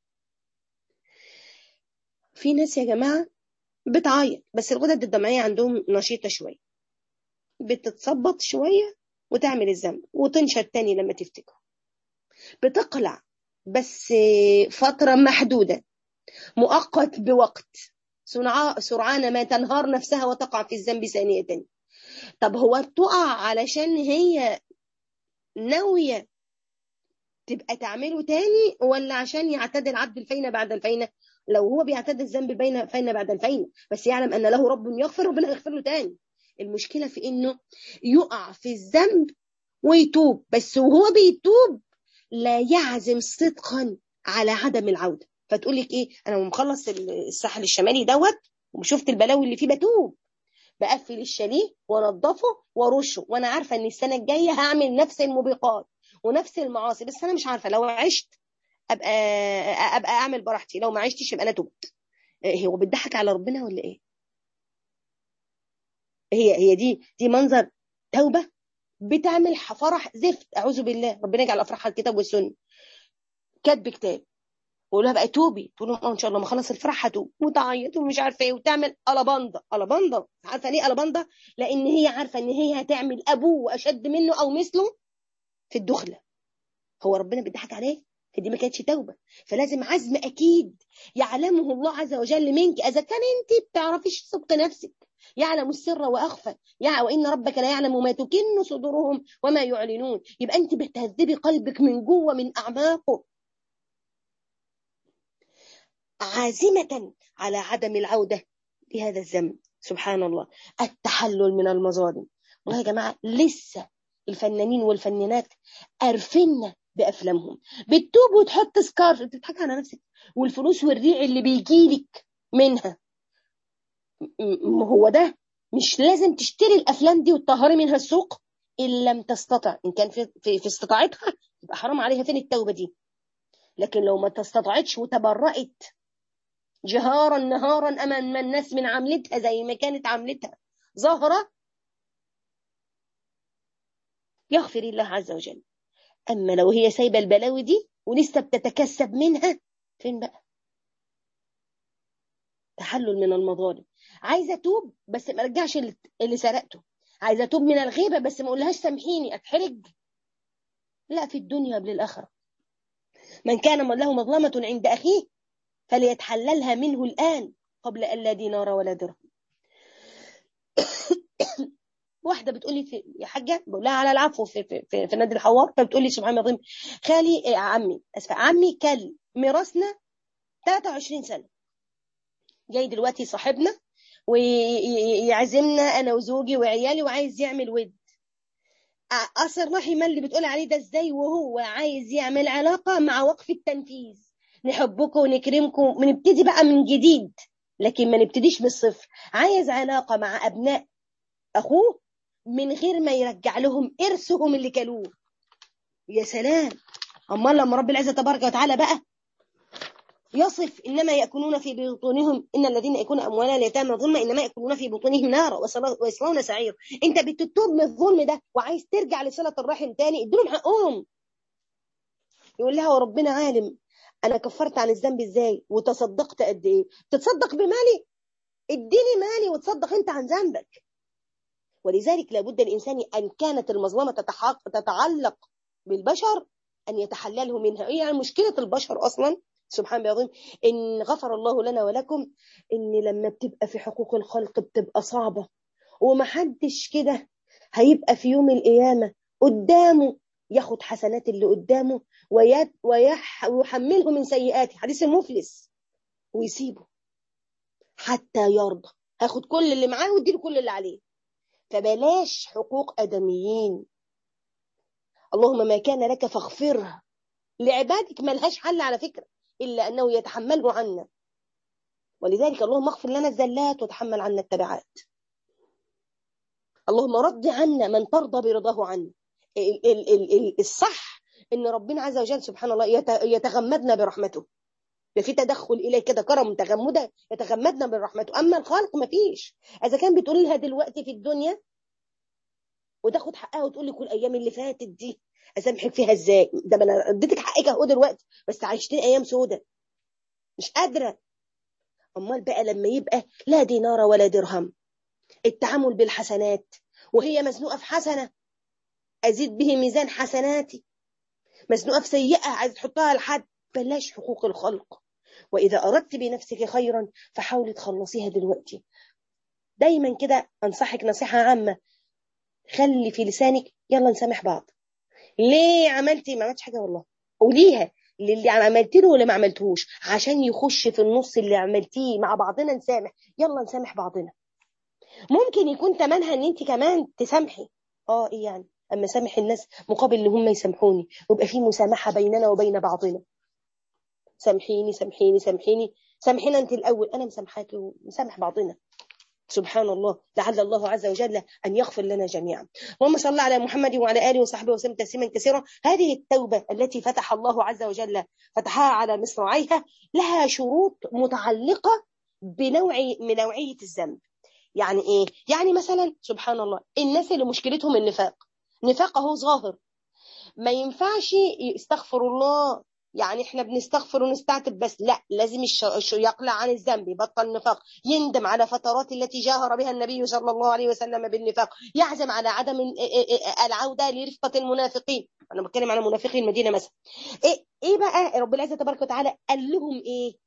في ناس يا جماعة بتعيط بس الغدد الدمعية عندهم نشيطة شوية بتتصبط شوية وتعمل الذنب وتنشط تاني لما تفتكر بتقلع بس فترة محدودة مؤقت بوقت سرعان ما تنهار نفسها وتقع في الذنب ثانية طب هو تقع علشان هي ناوية تبقى تعمله تاني ولا عشان يعتاد العبد الفينة بعد الفينة لو هو بيعتاد الذنب بين فينة بعد الفينة بس يعلم أن له رب يغفر ربنا يغفر له تاني المشكلة في إنه يقع في الذنب ويتوب بس وهو بيتوب لا يعزم صدقا على عدم العودة فتقول لك ايه انا مخلص الساحل الشمالي دوت وشفت البلاوي اللي فيه بتوب بقفل الشاليه وانضفه وارشه وانا عارفه ان السنه الجايه هعمل نفس الموبقات ونفس المعاصي بس انا مش عارفه لو عشت ابقى ابقى اعمل براحتي لو ما عشتش يبقى انا تبت هو بتضحك على ربنا ولا ايه هي هي دي دي منظر توبه بتعمل فرح زفت اعوذ بالله ربنا يجعل افراحها الكتاب والسنه كاتب كتاب ويقول لها بقى توبي تقول لهم اه ان شاء الله ما خلص الفرح هتوب وتعيط ومش عارفه ايه وتعمل الاباندا الاباندا عارفه ليه الاباندا لان هي عارفه ان هي هتعمل ابوه واشد منه او مثله في الدخله هو ربنا بيضحك عليه دي ما كانتش توبه فلازم عزم اكيد يعلمه الله عز وجل منك اذا كان انت بتعرفيش صدق نفسك يعلم السر واخفى يا وان ربك لا يعلم ما تكن صدورهم وما يعلنون يبقى انت بتهذبي قلبك من جوه من اعماقه عازمة على عدم العودة لهذا الذنب سبحان الله التحلل من المظالم والله يا جماعة لسه الفنانين والفنانات قرفنا بأفلامهم بتتوب وتحط سكارف بتضحك على نفسك والفلوس والريع اللي بيجيلك منها هو ده مش لازم تشتري الأفلام دي وتطهري منها السوق إن لم تستطع إن كان في, في, في استطاعتها يبقى حرام عليها فين التوبة دي لكن لو ما تستطعتش وتبرأت جهارا نهارا امام الناس من عملتها زي ما كانت عملتها ظاهرة يغفر الله عز وجل أما لو هي سايبة البلاوي دي ولسه بتتكسب منها فين بقى تحلل من المظالم عايزة توب بس ما رجعش اللي سرقته عايزة توب من الغيبة بس ما اقولهاش سامحيني اتحرج لا في الدنيا قبل الآخرة من كان له مظلمة عند أخيه فليتحللها منه الآن قبل أن لا دينار ولا درهم واحده بتقولي في يا حاجه بقول لها على العفو في في في, في نادي الحوار فبتقول لي سبحان الله خالي إيه عمي اسفه عمي كل ميراثنا 23 سنه جاي دلوقتي صاحبنا ويعزمنا انا وزوجي وعيالي وعايز يعمل ود اثر رحمه اللي بتقول عليه ده ازاي وهو عايز يعمل علاقه مع وقف التنفيذ نحبكم ونكرمكم ونبتدي بقى من جديد لكن ما نبتديش بالصفر عايز علاقه مع ابناء اخوه من غير ما يرجع لهم ارثهم اللي كلوه يا سلام امال لما رب العزه تبارك وتعالى بقى يصف انما ياكلون في بطونهم ان الذين ياكلون اموال اليتامى ظلما انما ياكلون في بطونهم نارا ويصلون سعير انت بتتوب من الظلم ده وعايز ترجع لصله الرحم تاني اديلهم حقهم يقول لها وربنا عالم انا كفرت عن الذنب ازاي وتصدقت قد ايه تتصدق بمالي اديني مالي وتصدق انت عن ذنبك ولذلك لابد الإنسان أن كانت المظلمة تتعلق بالبشر أن يتحلله منها هي يعني مشكلة البشر أصلا سبحان الله العظيم إن غفر الله لنا ولكم إن لما بتبقى في حقوق الخلق بتبقى صعبة ومحدش كده هيبقى في يوم القيامة قدامه ياخد حسنات اللي قدامه ويت ويح ويحمله من سيئاته حديث المفلس ويسيبه حتى يرضى هاخد كل اللي معاه واديله كل اللي عليه فبلاش حقوق ادميين اللهم ما كان لك فاغفره لعبادك ملهاش حل على فكرة إلا أنه يتحمله عنا ولذلك اللهم اغفر لنا الزلات وتحمل عنا التبعات اللهم رد عنا من ترضى برضاه عنا ال- ال- ال- ال- الصح ان ربنا عز وجل سبحان الله يت- يتغمدنا برحمته ده في تدخل اليه كده كرم تغمده يتغمدنا برحمته اما الخلق ما فيش اذا كان بتقول لها دلوقتي في الدنيا وتاخد حقها وتقول لك الايام اللي فاتت دي اسامحك فيها ازاي ده انا اديتك حقك اهو دلوقتي بس عايشتين ايام سودة مش قادره امال بقى لما يبقى لا دينار ولا درهم التعامل بالحسنات وهي مزنوقه في حسنه ازيد به ميزان حسناتي مزنوقه في سيئه عايز تحطها لحد بلاش حقوق الخلق واذا اردت بنفسك خيرا فحاولي تخلصيها دلوقتي دايما كده انصحك نصيحه عامه خلي في لسانك يلا نسامح بعض ليه عملتي ما عملتش حاجه والله قوليها للي عملت له واللي ما عملتهوش عشان يخش في النص اللي عملتيه مع بعضنا نسامح يلا نسامح بعضنا ممكن يكون تمنها ان انت كمان تسامحي اه ايه يعني اما سامح الناس مقابل ان هم يسامحوني ويبقى في مسامحه بيننا وبين بعضنا سامحيني سامحيني سامحيني سامحينا انت الاول انا مسامحاكي ومسامح بعضنا سبحان الله لعل الله عز وجل أن يغفر لنا جميعا اللهم صل على محمد وعلى آله وصحبه وسلم تسليما كثيرا هذه التوبة التي فتح الله عز وجل فتحها على مصراعيها لها شروط متعلقة بنوع من نوعية الذنب يعني إيه؟ يعني مثلا سبحان الله الناس اللي مشكلتهم النفاق نفاق هو ظاهر ما ينفعش يستغفر الله يعني احنا بنستغفر ونستعتب بس لا لازم الش... يقلع عن الذنب يبطل النفاق يندم على فترات التي جاهر بها النبي صلى الله عليه وسلم بالنفاق يعزم على عدم العودة لرفقة المنافقين انا بتكلم على منافقي المدينة مثلا ايه ايه بقى رب العزة تبارك وتعالى قال لهم ايه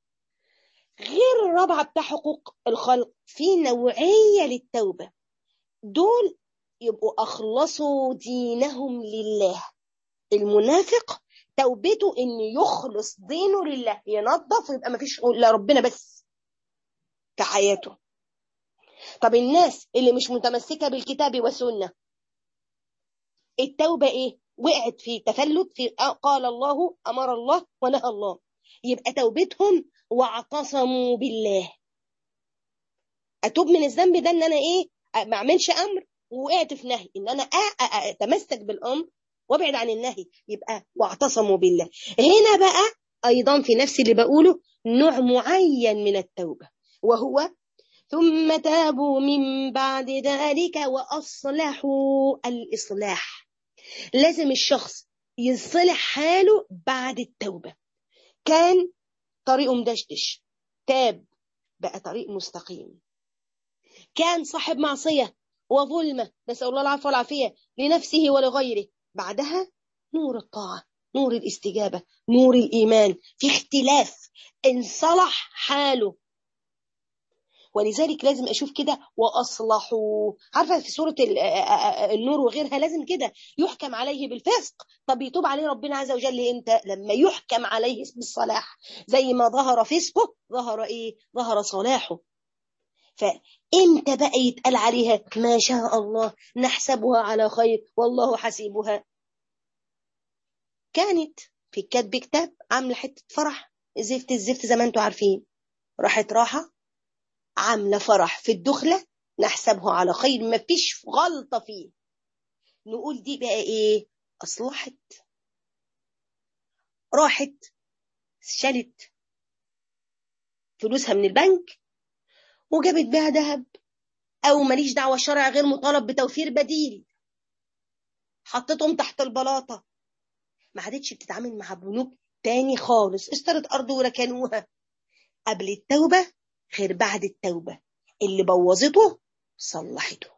غير الرابعة بتاع حقوق الخلق في نوعية للتوبة دول يبقوا أخلصوا دينهم لله المنافق توبته ان يخلص دينه لله ينظف ويبقى ما فيش الا ربنا بس في حياته طب الناس اللي مش متمسكه بالكتاب والسنه التوبه ايه وقعت في تفلت في قال الله امر الله ونهى الله يبقى توبتهم واعتصموا بالله اتوب من الذنب ده ان انا ايه ما اعملش امر ووقعت في نهي ان انا اتمسك بالامر وابعد عن النهي يبقى واعتصموا بالله هنا بقى ايضا في نفس اللي بقوله نوع معين من التوبه وهو ثم تابوا من بعد ذلك واصلحوا الاصلاح لازم الشخص يصلح حاله بعد التوبه كان طريقه مدشدش تاب بقى طريق مستقيم كان صاحب معصيه وظلمه نسال الله العفو والعافيه لنفسه ولغيره بعدها نور الطاعة نور الاستجابة نور الإيمان في اختلاف انصلح حاله ولذلك لازم أشوف كده وأصلحوا عارفة في سورة النور وغيرها لازم كده يحكم عليه بالفسق طب يتوب عليه ربنا عز وجل امتى لما يحكم عليه بالصلاح زي ما ظهر فسقه ظهر ايه ظهر صلاحه فامتى بقى يتقال عليها ما شاء الله نحسبها على خير والله حسيبها كانت في كاتب كتاب عامله حته فرح زفت الزفت زي ما انتم عارفين راحت راحه عامله فرح في الدخله نحسبه على خير ما فيش غلطه فيه نقول دي بقى ايه اصلحت راحت شالت فلوسها من البنك وجابت بيها ذهب او ماليش دعوه الشرع غير مطالب بتوفير بديل حطيتهم تحت البلاطه ما عادتش بتتعامل مع بنوك تاني خالص اشترت ارض وركنوها قبل التوبه غير بعد التوبه اللي بوظته صلحته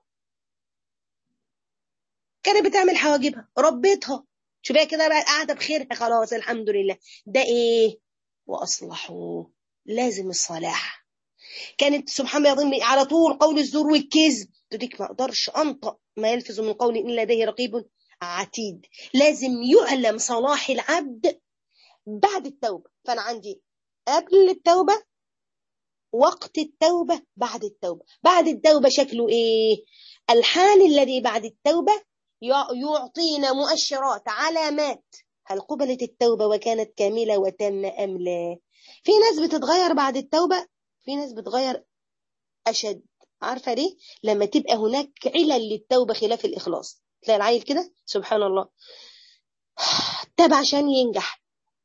كانت بتعمل حواجبها ربيتها شوفيها كده بقى قاعده بخيرها خلاص الحمد لله ده ايه واصلحوا لازم الصلاح كانت سبحان الله على طول قول الزور والكذب تديك ما اقدرش انطق ما يلفظ من قول الا لديه رقيب عتيد لازم يعلم صلاح العبد بعد التوبه فانا عندي قبل التوبه وقت التوبه بعد التوبه بعد التوبه شكله ايه الحال الذي بعد التوبه يعطينا مؤشرات علامات هل قبلت التوبة وكانت كاملة وتامة أم لا في ناس بتتغير بعد التوبة في ناس بتغير أشد عارفة ليه لما تبقى هناك علل للتوبة خلاف الإخلاص تلاقي العيل كده سبحان الله تاب عشان ينجح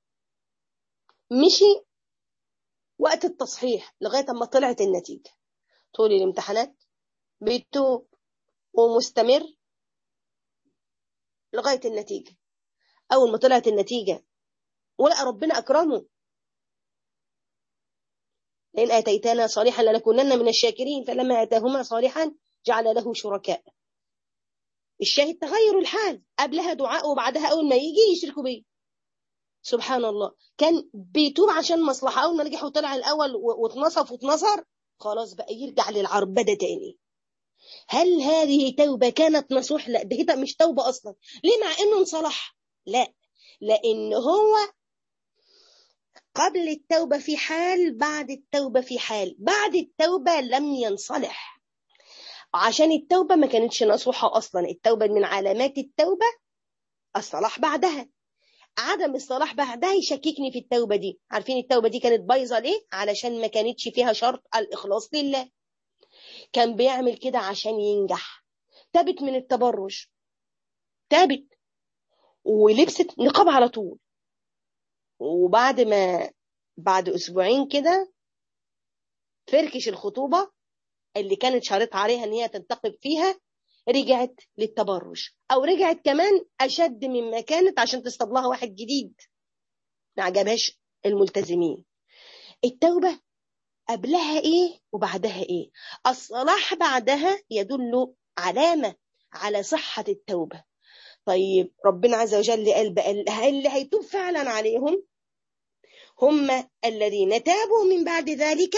مشي وقت التصحيح لغاية ما طلعت النتيجة طول الامتحانات بيتوب ومستمر لغاية النتيجة أول ما طلعت النتيجة ولقى ربنا أكرمه لئن آتيتنا صالحا لنكونن من الشاكرين فلما آتاهما صالحا جعل له شركاء الشاهد تغير الحال قبلها دعاء وبعدها أول ما يجي يشركوا بيه سبحان الله كان بيتوب عشان مصلحة أول ما نجح وطلع الأول واتنصف واتنصر خلاص بقى يرجع للعربدة تاني هل هذه توبة كانت نصوح لا ده مش توبة أصلا ليه مع إنه انصلح لا لأن هو قبل التوبة في حال بعد التوبة في حال بعد التوبة لم ينصلح عشان التوبة ما كانتش نصوحة أصلا التوبة من علامات التوبة الصلاح بعدها عدم الصلاح بعدها يشككني في التوبة دي عارفين التوبة دي كانت بايظة ليه علشان ما كانتش فيها شرط الإخلاص لله كان بيعمل كده عشان ينجح تابت من التبرج تابت ولبست نقاب على طول وبعد ما بعد اسبوعين كده فركش الخطوبة اللي كانت شرط عليها ان هي تنتقب فيها رجعت للتبرج او رجعت كمان اشد مما كانت عشان تصطاد لها واحد جديد ما عجبهاش الملتزمين التوبة قبلها ايه وبعدها ايه الصلاح بعدها يدل علامة على صحة التوبة طيب ربنا عز وجل قال بقى اللي هيتوب فعلا عليهم هم الذين تابوا من بعد ذلك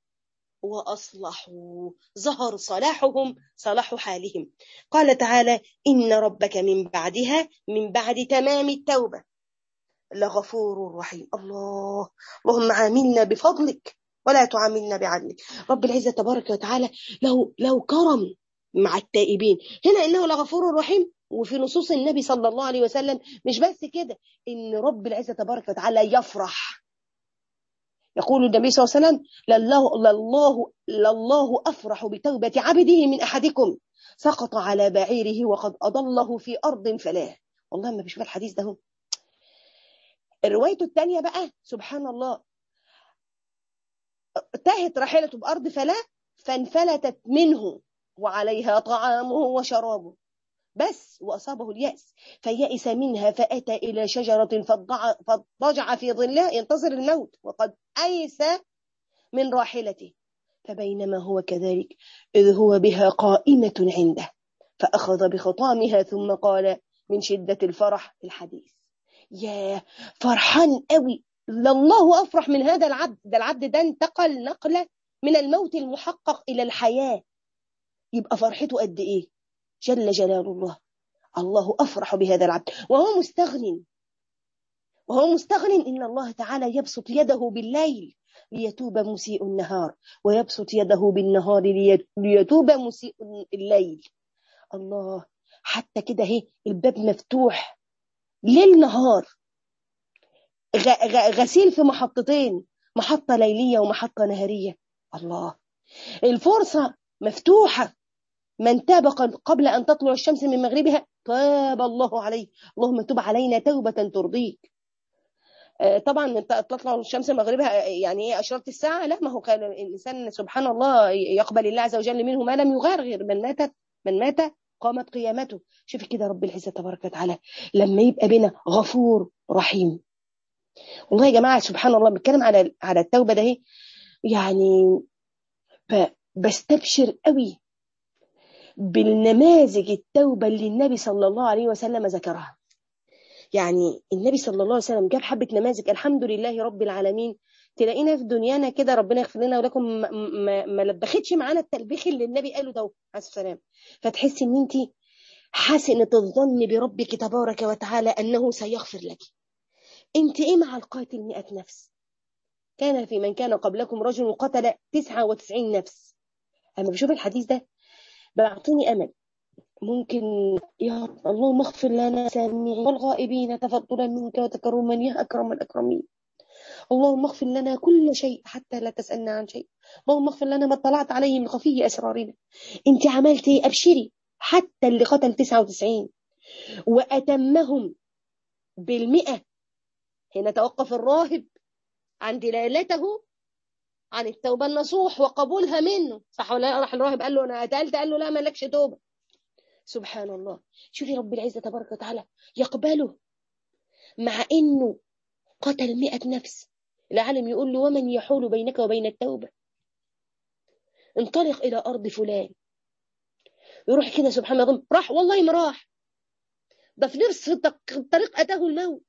وأصلحوا ظهر صلاحهم صلاح حالهم قال تعالى إن ربك من بعدها من بعد تمام التوبة لغفور رحيم الله اللهم عاملنا بفضلك ولا تعاملنا بعدلك رب العزة تبارك وتعالى له, له كرم مع التائبين هنا إنه لغفور رحيم وفي نصوص النبي صلى الله عليه وسلم مش بس كده إن رب العزة تبارك وتعالى يفرح يقول النبي صلى الله عليه وسلم لله, لله, لله أفرح بتوبة عبده من أحدكم سقط على بعيره وقد أضله في أرض فلاه والله ما بيشوف الحديث ده هو روايته الثانية بقى سبحان الله تاهت راحلته بأرض فلاه فانفلتت منه وعليها طعامه وشرابه بس وأصابه اليأس فيأس منها فأتى إلى شجرة فاضطجع في ظلها ينتظر الموت وقد أيس من راحلته فبينما هو كذلك إذ هو بها قائمة عنده فأخذ بخطامها ثم قال من شدة الفرح في الحديث يا فرحان قوي لله أفرح من هذا العبد ده العبد ده انتقل نقلة من الموت المحقق إلى الحياة يبقى فرحته قد إيه جل جلال الله الله أفرح بهذا العبد وهو مستغن وهو مستغن إن الله تعالى يبسط يده بالليل ليتوب مسيء النهار ويبسط يده بالنهار ليتوب مسيء الليل الله حتى كده هي الباب مفتوح ليل نهار غسيل في محطتين محطة ليلية ومحطة نهارية الله الفرصة مفتوحة من تاب قبل أن تطلع الشمس من مغربها تاب الله عليه اللهم تب علينا توبة ترضيك طبعا تطلع الشمس مغربها يعني ايه اشراط الساعه لا ما هو كان الانسان سبحان الله يقبل الله عز وجل منه ما لم يغرغر من ماتت من مات قامت قيامته شوفي كده رب العزه تبارك وتعالى لما يبقى بنا غفور رحيم والله يا جماعه سبحان الله بتكلم على على التوبه ده يعني بستبشر قوي بالنماذج التوبه اللي النبي صلى الله عليه وسلم ذكرها يعني النبي صلى الله عليه وسلم جاب حبة نماذج الحمد لله رب العالمين تلاقينا في دنيانا كده ربنا يغفر لنا ولكم ما, ما, ما لبختش معانا التلبيخ اللي النبي قاله ده عليه السلام فتحسي ان انت حسنة الظن بربك تبارك وتعالى انه سيغفر لك انت ايه مع القاتل مئة نفس كان في من كان قبلكم رجل قتل تسعة وتسعين نفس اما بشوف الحديث ده بعطيني امل ممكن يا رب اللهم اغفر لنا سامعين والغائبين تفضلا منك وتكرما يا أكرم الأكرمين اللهم اغفر لنا كل شيء حتى لا تسألنا عن شيء اللهم اغفر لنا ما اطلعت عليه من خفي أسرارنا انت عملتي أبشري حتى اللي قتل 99 وأتمهم بالمئة هنا توقف الراهب عن دلالته عن التوبة النصوح وقبولها منه صح ولا لا راح الراهب قال له أنا قتلت قال له لا مالكش توبة سبحان الله شوفي رب العزة تبارك وتعالى يقبله مع إنه قتل مئة نفس العالم يقول له ومن يحول بينك وبين التوبة انطلق إلى أرض فلان يروح كده سبحان الله راح والله ما راح ده في نفس الطريق أتاه الموت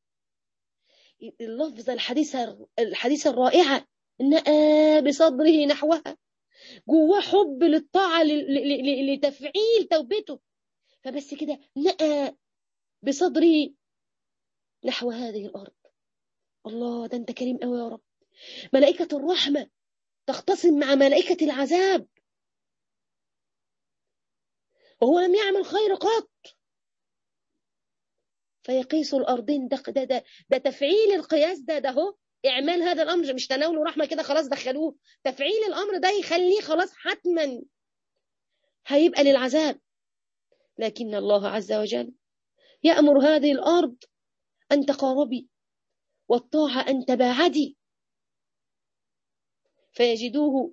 اللفظة الحديثة الحديثة الرائعة نأى بصدره نحوها جواه حب للطاعة لتفعيل توبته فبس كده نأى بصدره نحو هذه الأرض الله ده أنت كريم قوي يا رب ملائكة الرحمة تختصم مع ملائكة العذاب وهو لم يعمل خير قط فيقيس الأرضين ده, ده, ده, ده تفعيل القياس ده ده هو إعمال هذا الأمر مش تناول رحمة كده خلاص دخلوه تفعيل الأمر ده يخليه خلاص حتما هيبقى للعذاب لكن الله عز وجل يأمر هذه الأرض أن تقاربي والطاعة أن تباعدي فيجدوه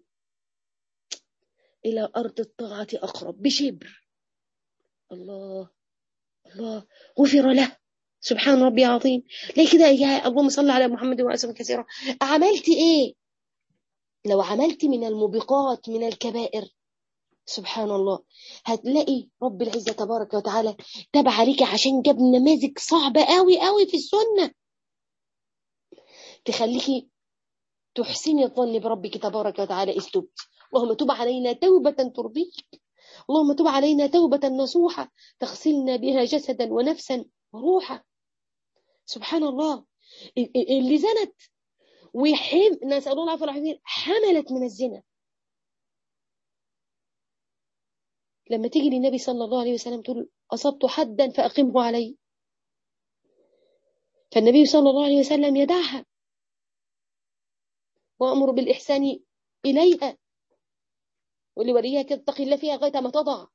إلى أرض الطاعة أقرب بشبر الله الله غفر له سبحان ربي عظيم ليه كده يا اللهم صل على محمد وسلم كثيرا عملت ايه لو عملت من الموبقات من الكبائر سبحان الله هتلاقي رب العزة تبارك وتعالى تبع عليك عشان جاب نماذج صعبة قوي قوي في السنة تخليكي تحسني الظن بربك تبارك وتعالى إذ تبت اللهم تب علينا توبة ترضيك اللهم تب علينا توبة نصوحة تغسلنا بها جسدا ونفسا وروحا سبحان الله اللي زنت ويحب نسأل الله العافية والعافية حملت من الزنا لما تيجي للنبي صلى الله عليه وسلم تقول أصبت حدا فأقمه علي فالنبي صلى الله عليه وسلم يدعها وأمر بالإحسان إليها واللي وريها كده اتقي الله فيها لغاية ما تضع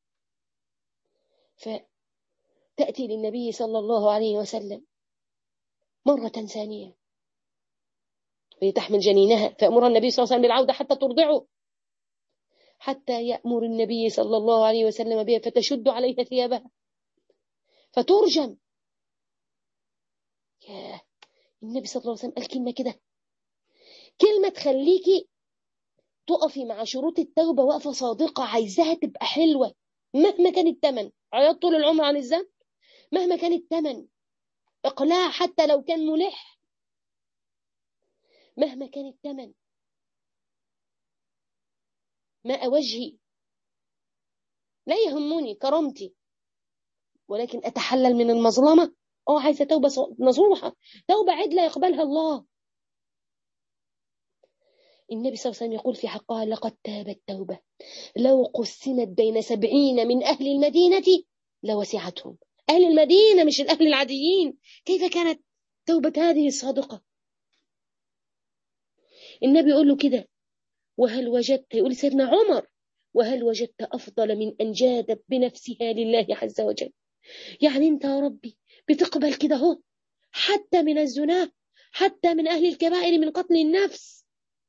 فتأتي للنبي صلى الله عليه وسلم مرة ثانية وهي تحمل جنينها فأمر النبي صلى الله عليه وسلم بالعودة حتى ترضعه حتى يأمر النبي صلى الله عليه وسلم بها فتشد عليها ثيابها فترجم ياه النبي صلى الله عليه وسلم قال كلمة كده كلمة تخليكي تقفي مع شروط التوبة وقفة صادقة عايزاها تبقى حلوة مهما كان الثمن عياط طول العمر عن الذنب مهما كان الثمن إقلاع حتى لو كان ملح مهما كان الثمن ماء وجهي لا يهمني كرامتي ولكن أتحلل من المظلمة اه عايزة توبة نصوحة توبة عدلة يقبلها الله النبي صلى الله عليه وسلم يقول في حقها لقد تابت توبة لو قسمت بين سبعين من أهل المدينة لوسعتهم أهل المدينة مش الأهل العاديين كيف كانت توبة هذه الصادقة النبي يقول له كده وهل وجدت يقول سيدنا عمر وهل وجدت أفضل من أن جادت بنفسها لله عز وجل يعني أنت يا ربي بتقبل كده هو حتى من الزنا حتى من أهل الكبائر من قتل النفس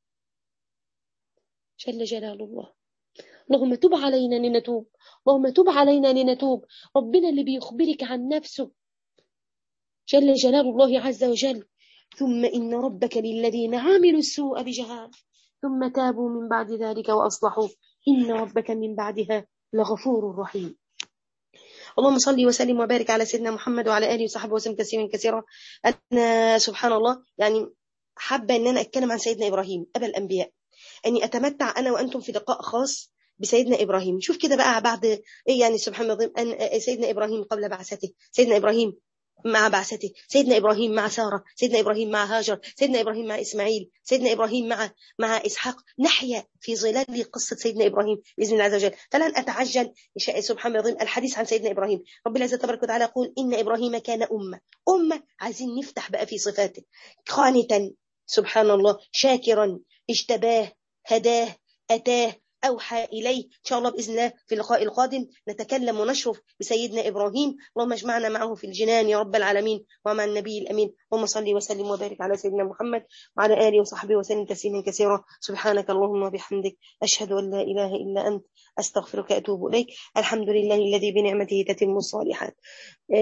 جل جلال الله اللهم تب علينا لنتوب اللهم تب علينا لنتوب ربنا اللي بيخبرك عن نفسه جل جلال الله عز وجل ثم إن ربك للذين عاملوا السوء بجهال ثم تابوا من بعد ذلك وأصلحوا إن ربك من بعدها لغفور رحيم اللهم صل وسلم وبارك على سيدنا محمد وعلى آله وصحبه وسلم تسليما كثيرا أنا سبحان الله يعني حابة أن أنا أتكلم عن سيدنا إبراهيم أبا الأنبياء أني أتمتع أنا وأنتم في لقاء خاص بسيدنا إبراهيم شوف كده بقى بعد إيه يعني سبحان الله أن سيدنا إبراهيم قبل بعثته سيدنا إبراهيم مع بعثته سيدنا إبراهيم مع سارة سيدنا إبراهيم مع هاجر سيدنا إبراهيم مع إسماعيل سيدنا إبراهيم مع مع إسحاق نحيا في ظلال قصة سيدنا إبراهيم بإذن الله عز وجل فلن أتعجل سبحان الله الحديث عن سيدنا إبراهيم رب العزة تبارك وتعالى يقول إن إبراهيم كان أمة أمة عايزين نفتح بقى في صفاته قانتا سبحان الله شاكرا اجتباه هداه أتاه أوحى إليه إن شاء الله بإذن الله في اللقاء القادم نتكلم ونشرف بسيدنا إبراهيم اللهم اجمعنا معه في الجنان يا رب العالمين ومع النبي الأمين اللهم صل وسلم وبارك على سيدنا محمد وعلى آله وصحبه وسلم تسليما كثيرا سبحانك اللهم وبحمدك أشهد أن لا إله إلا أنت أستغفرك أتوب إليك الحمد لله الذي بنعمته تتم الصالحات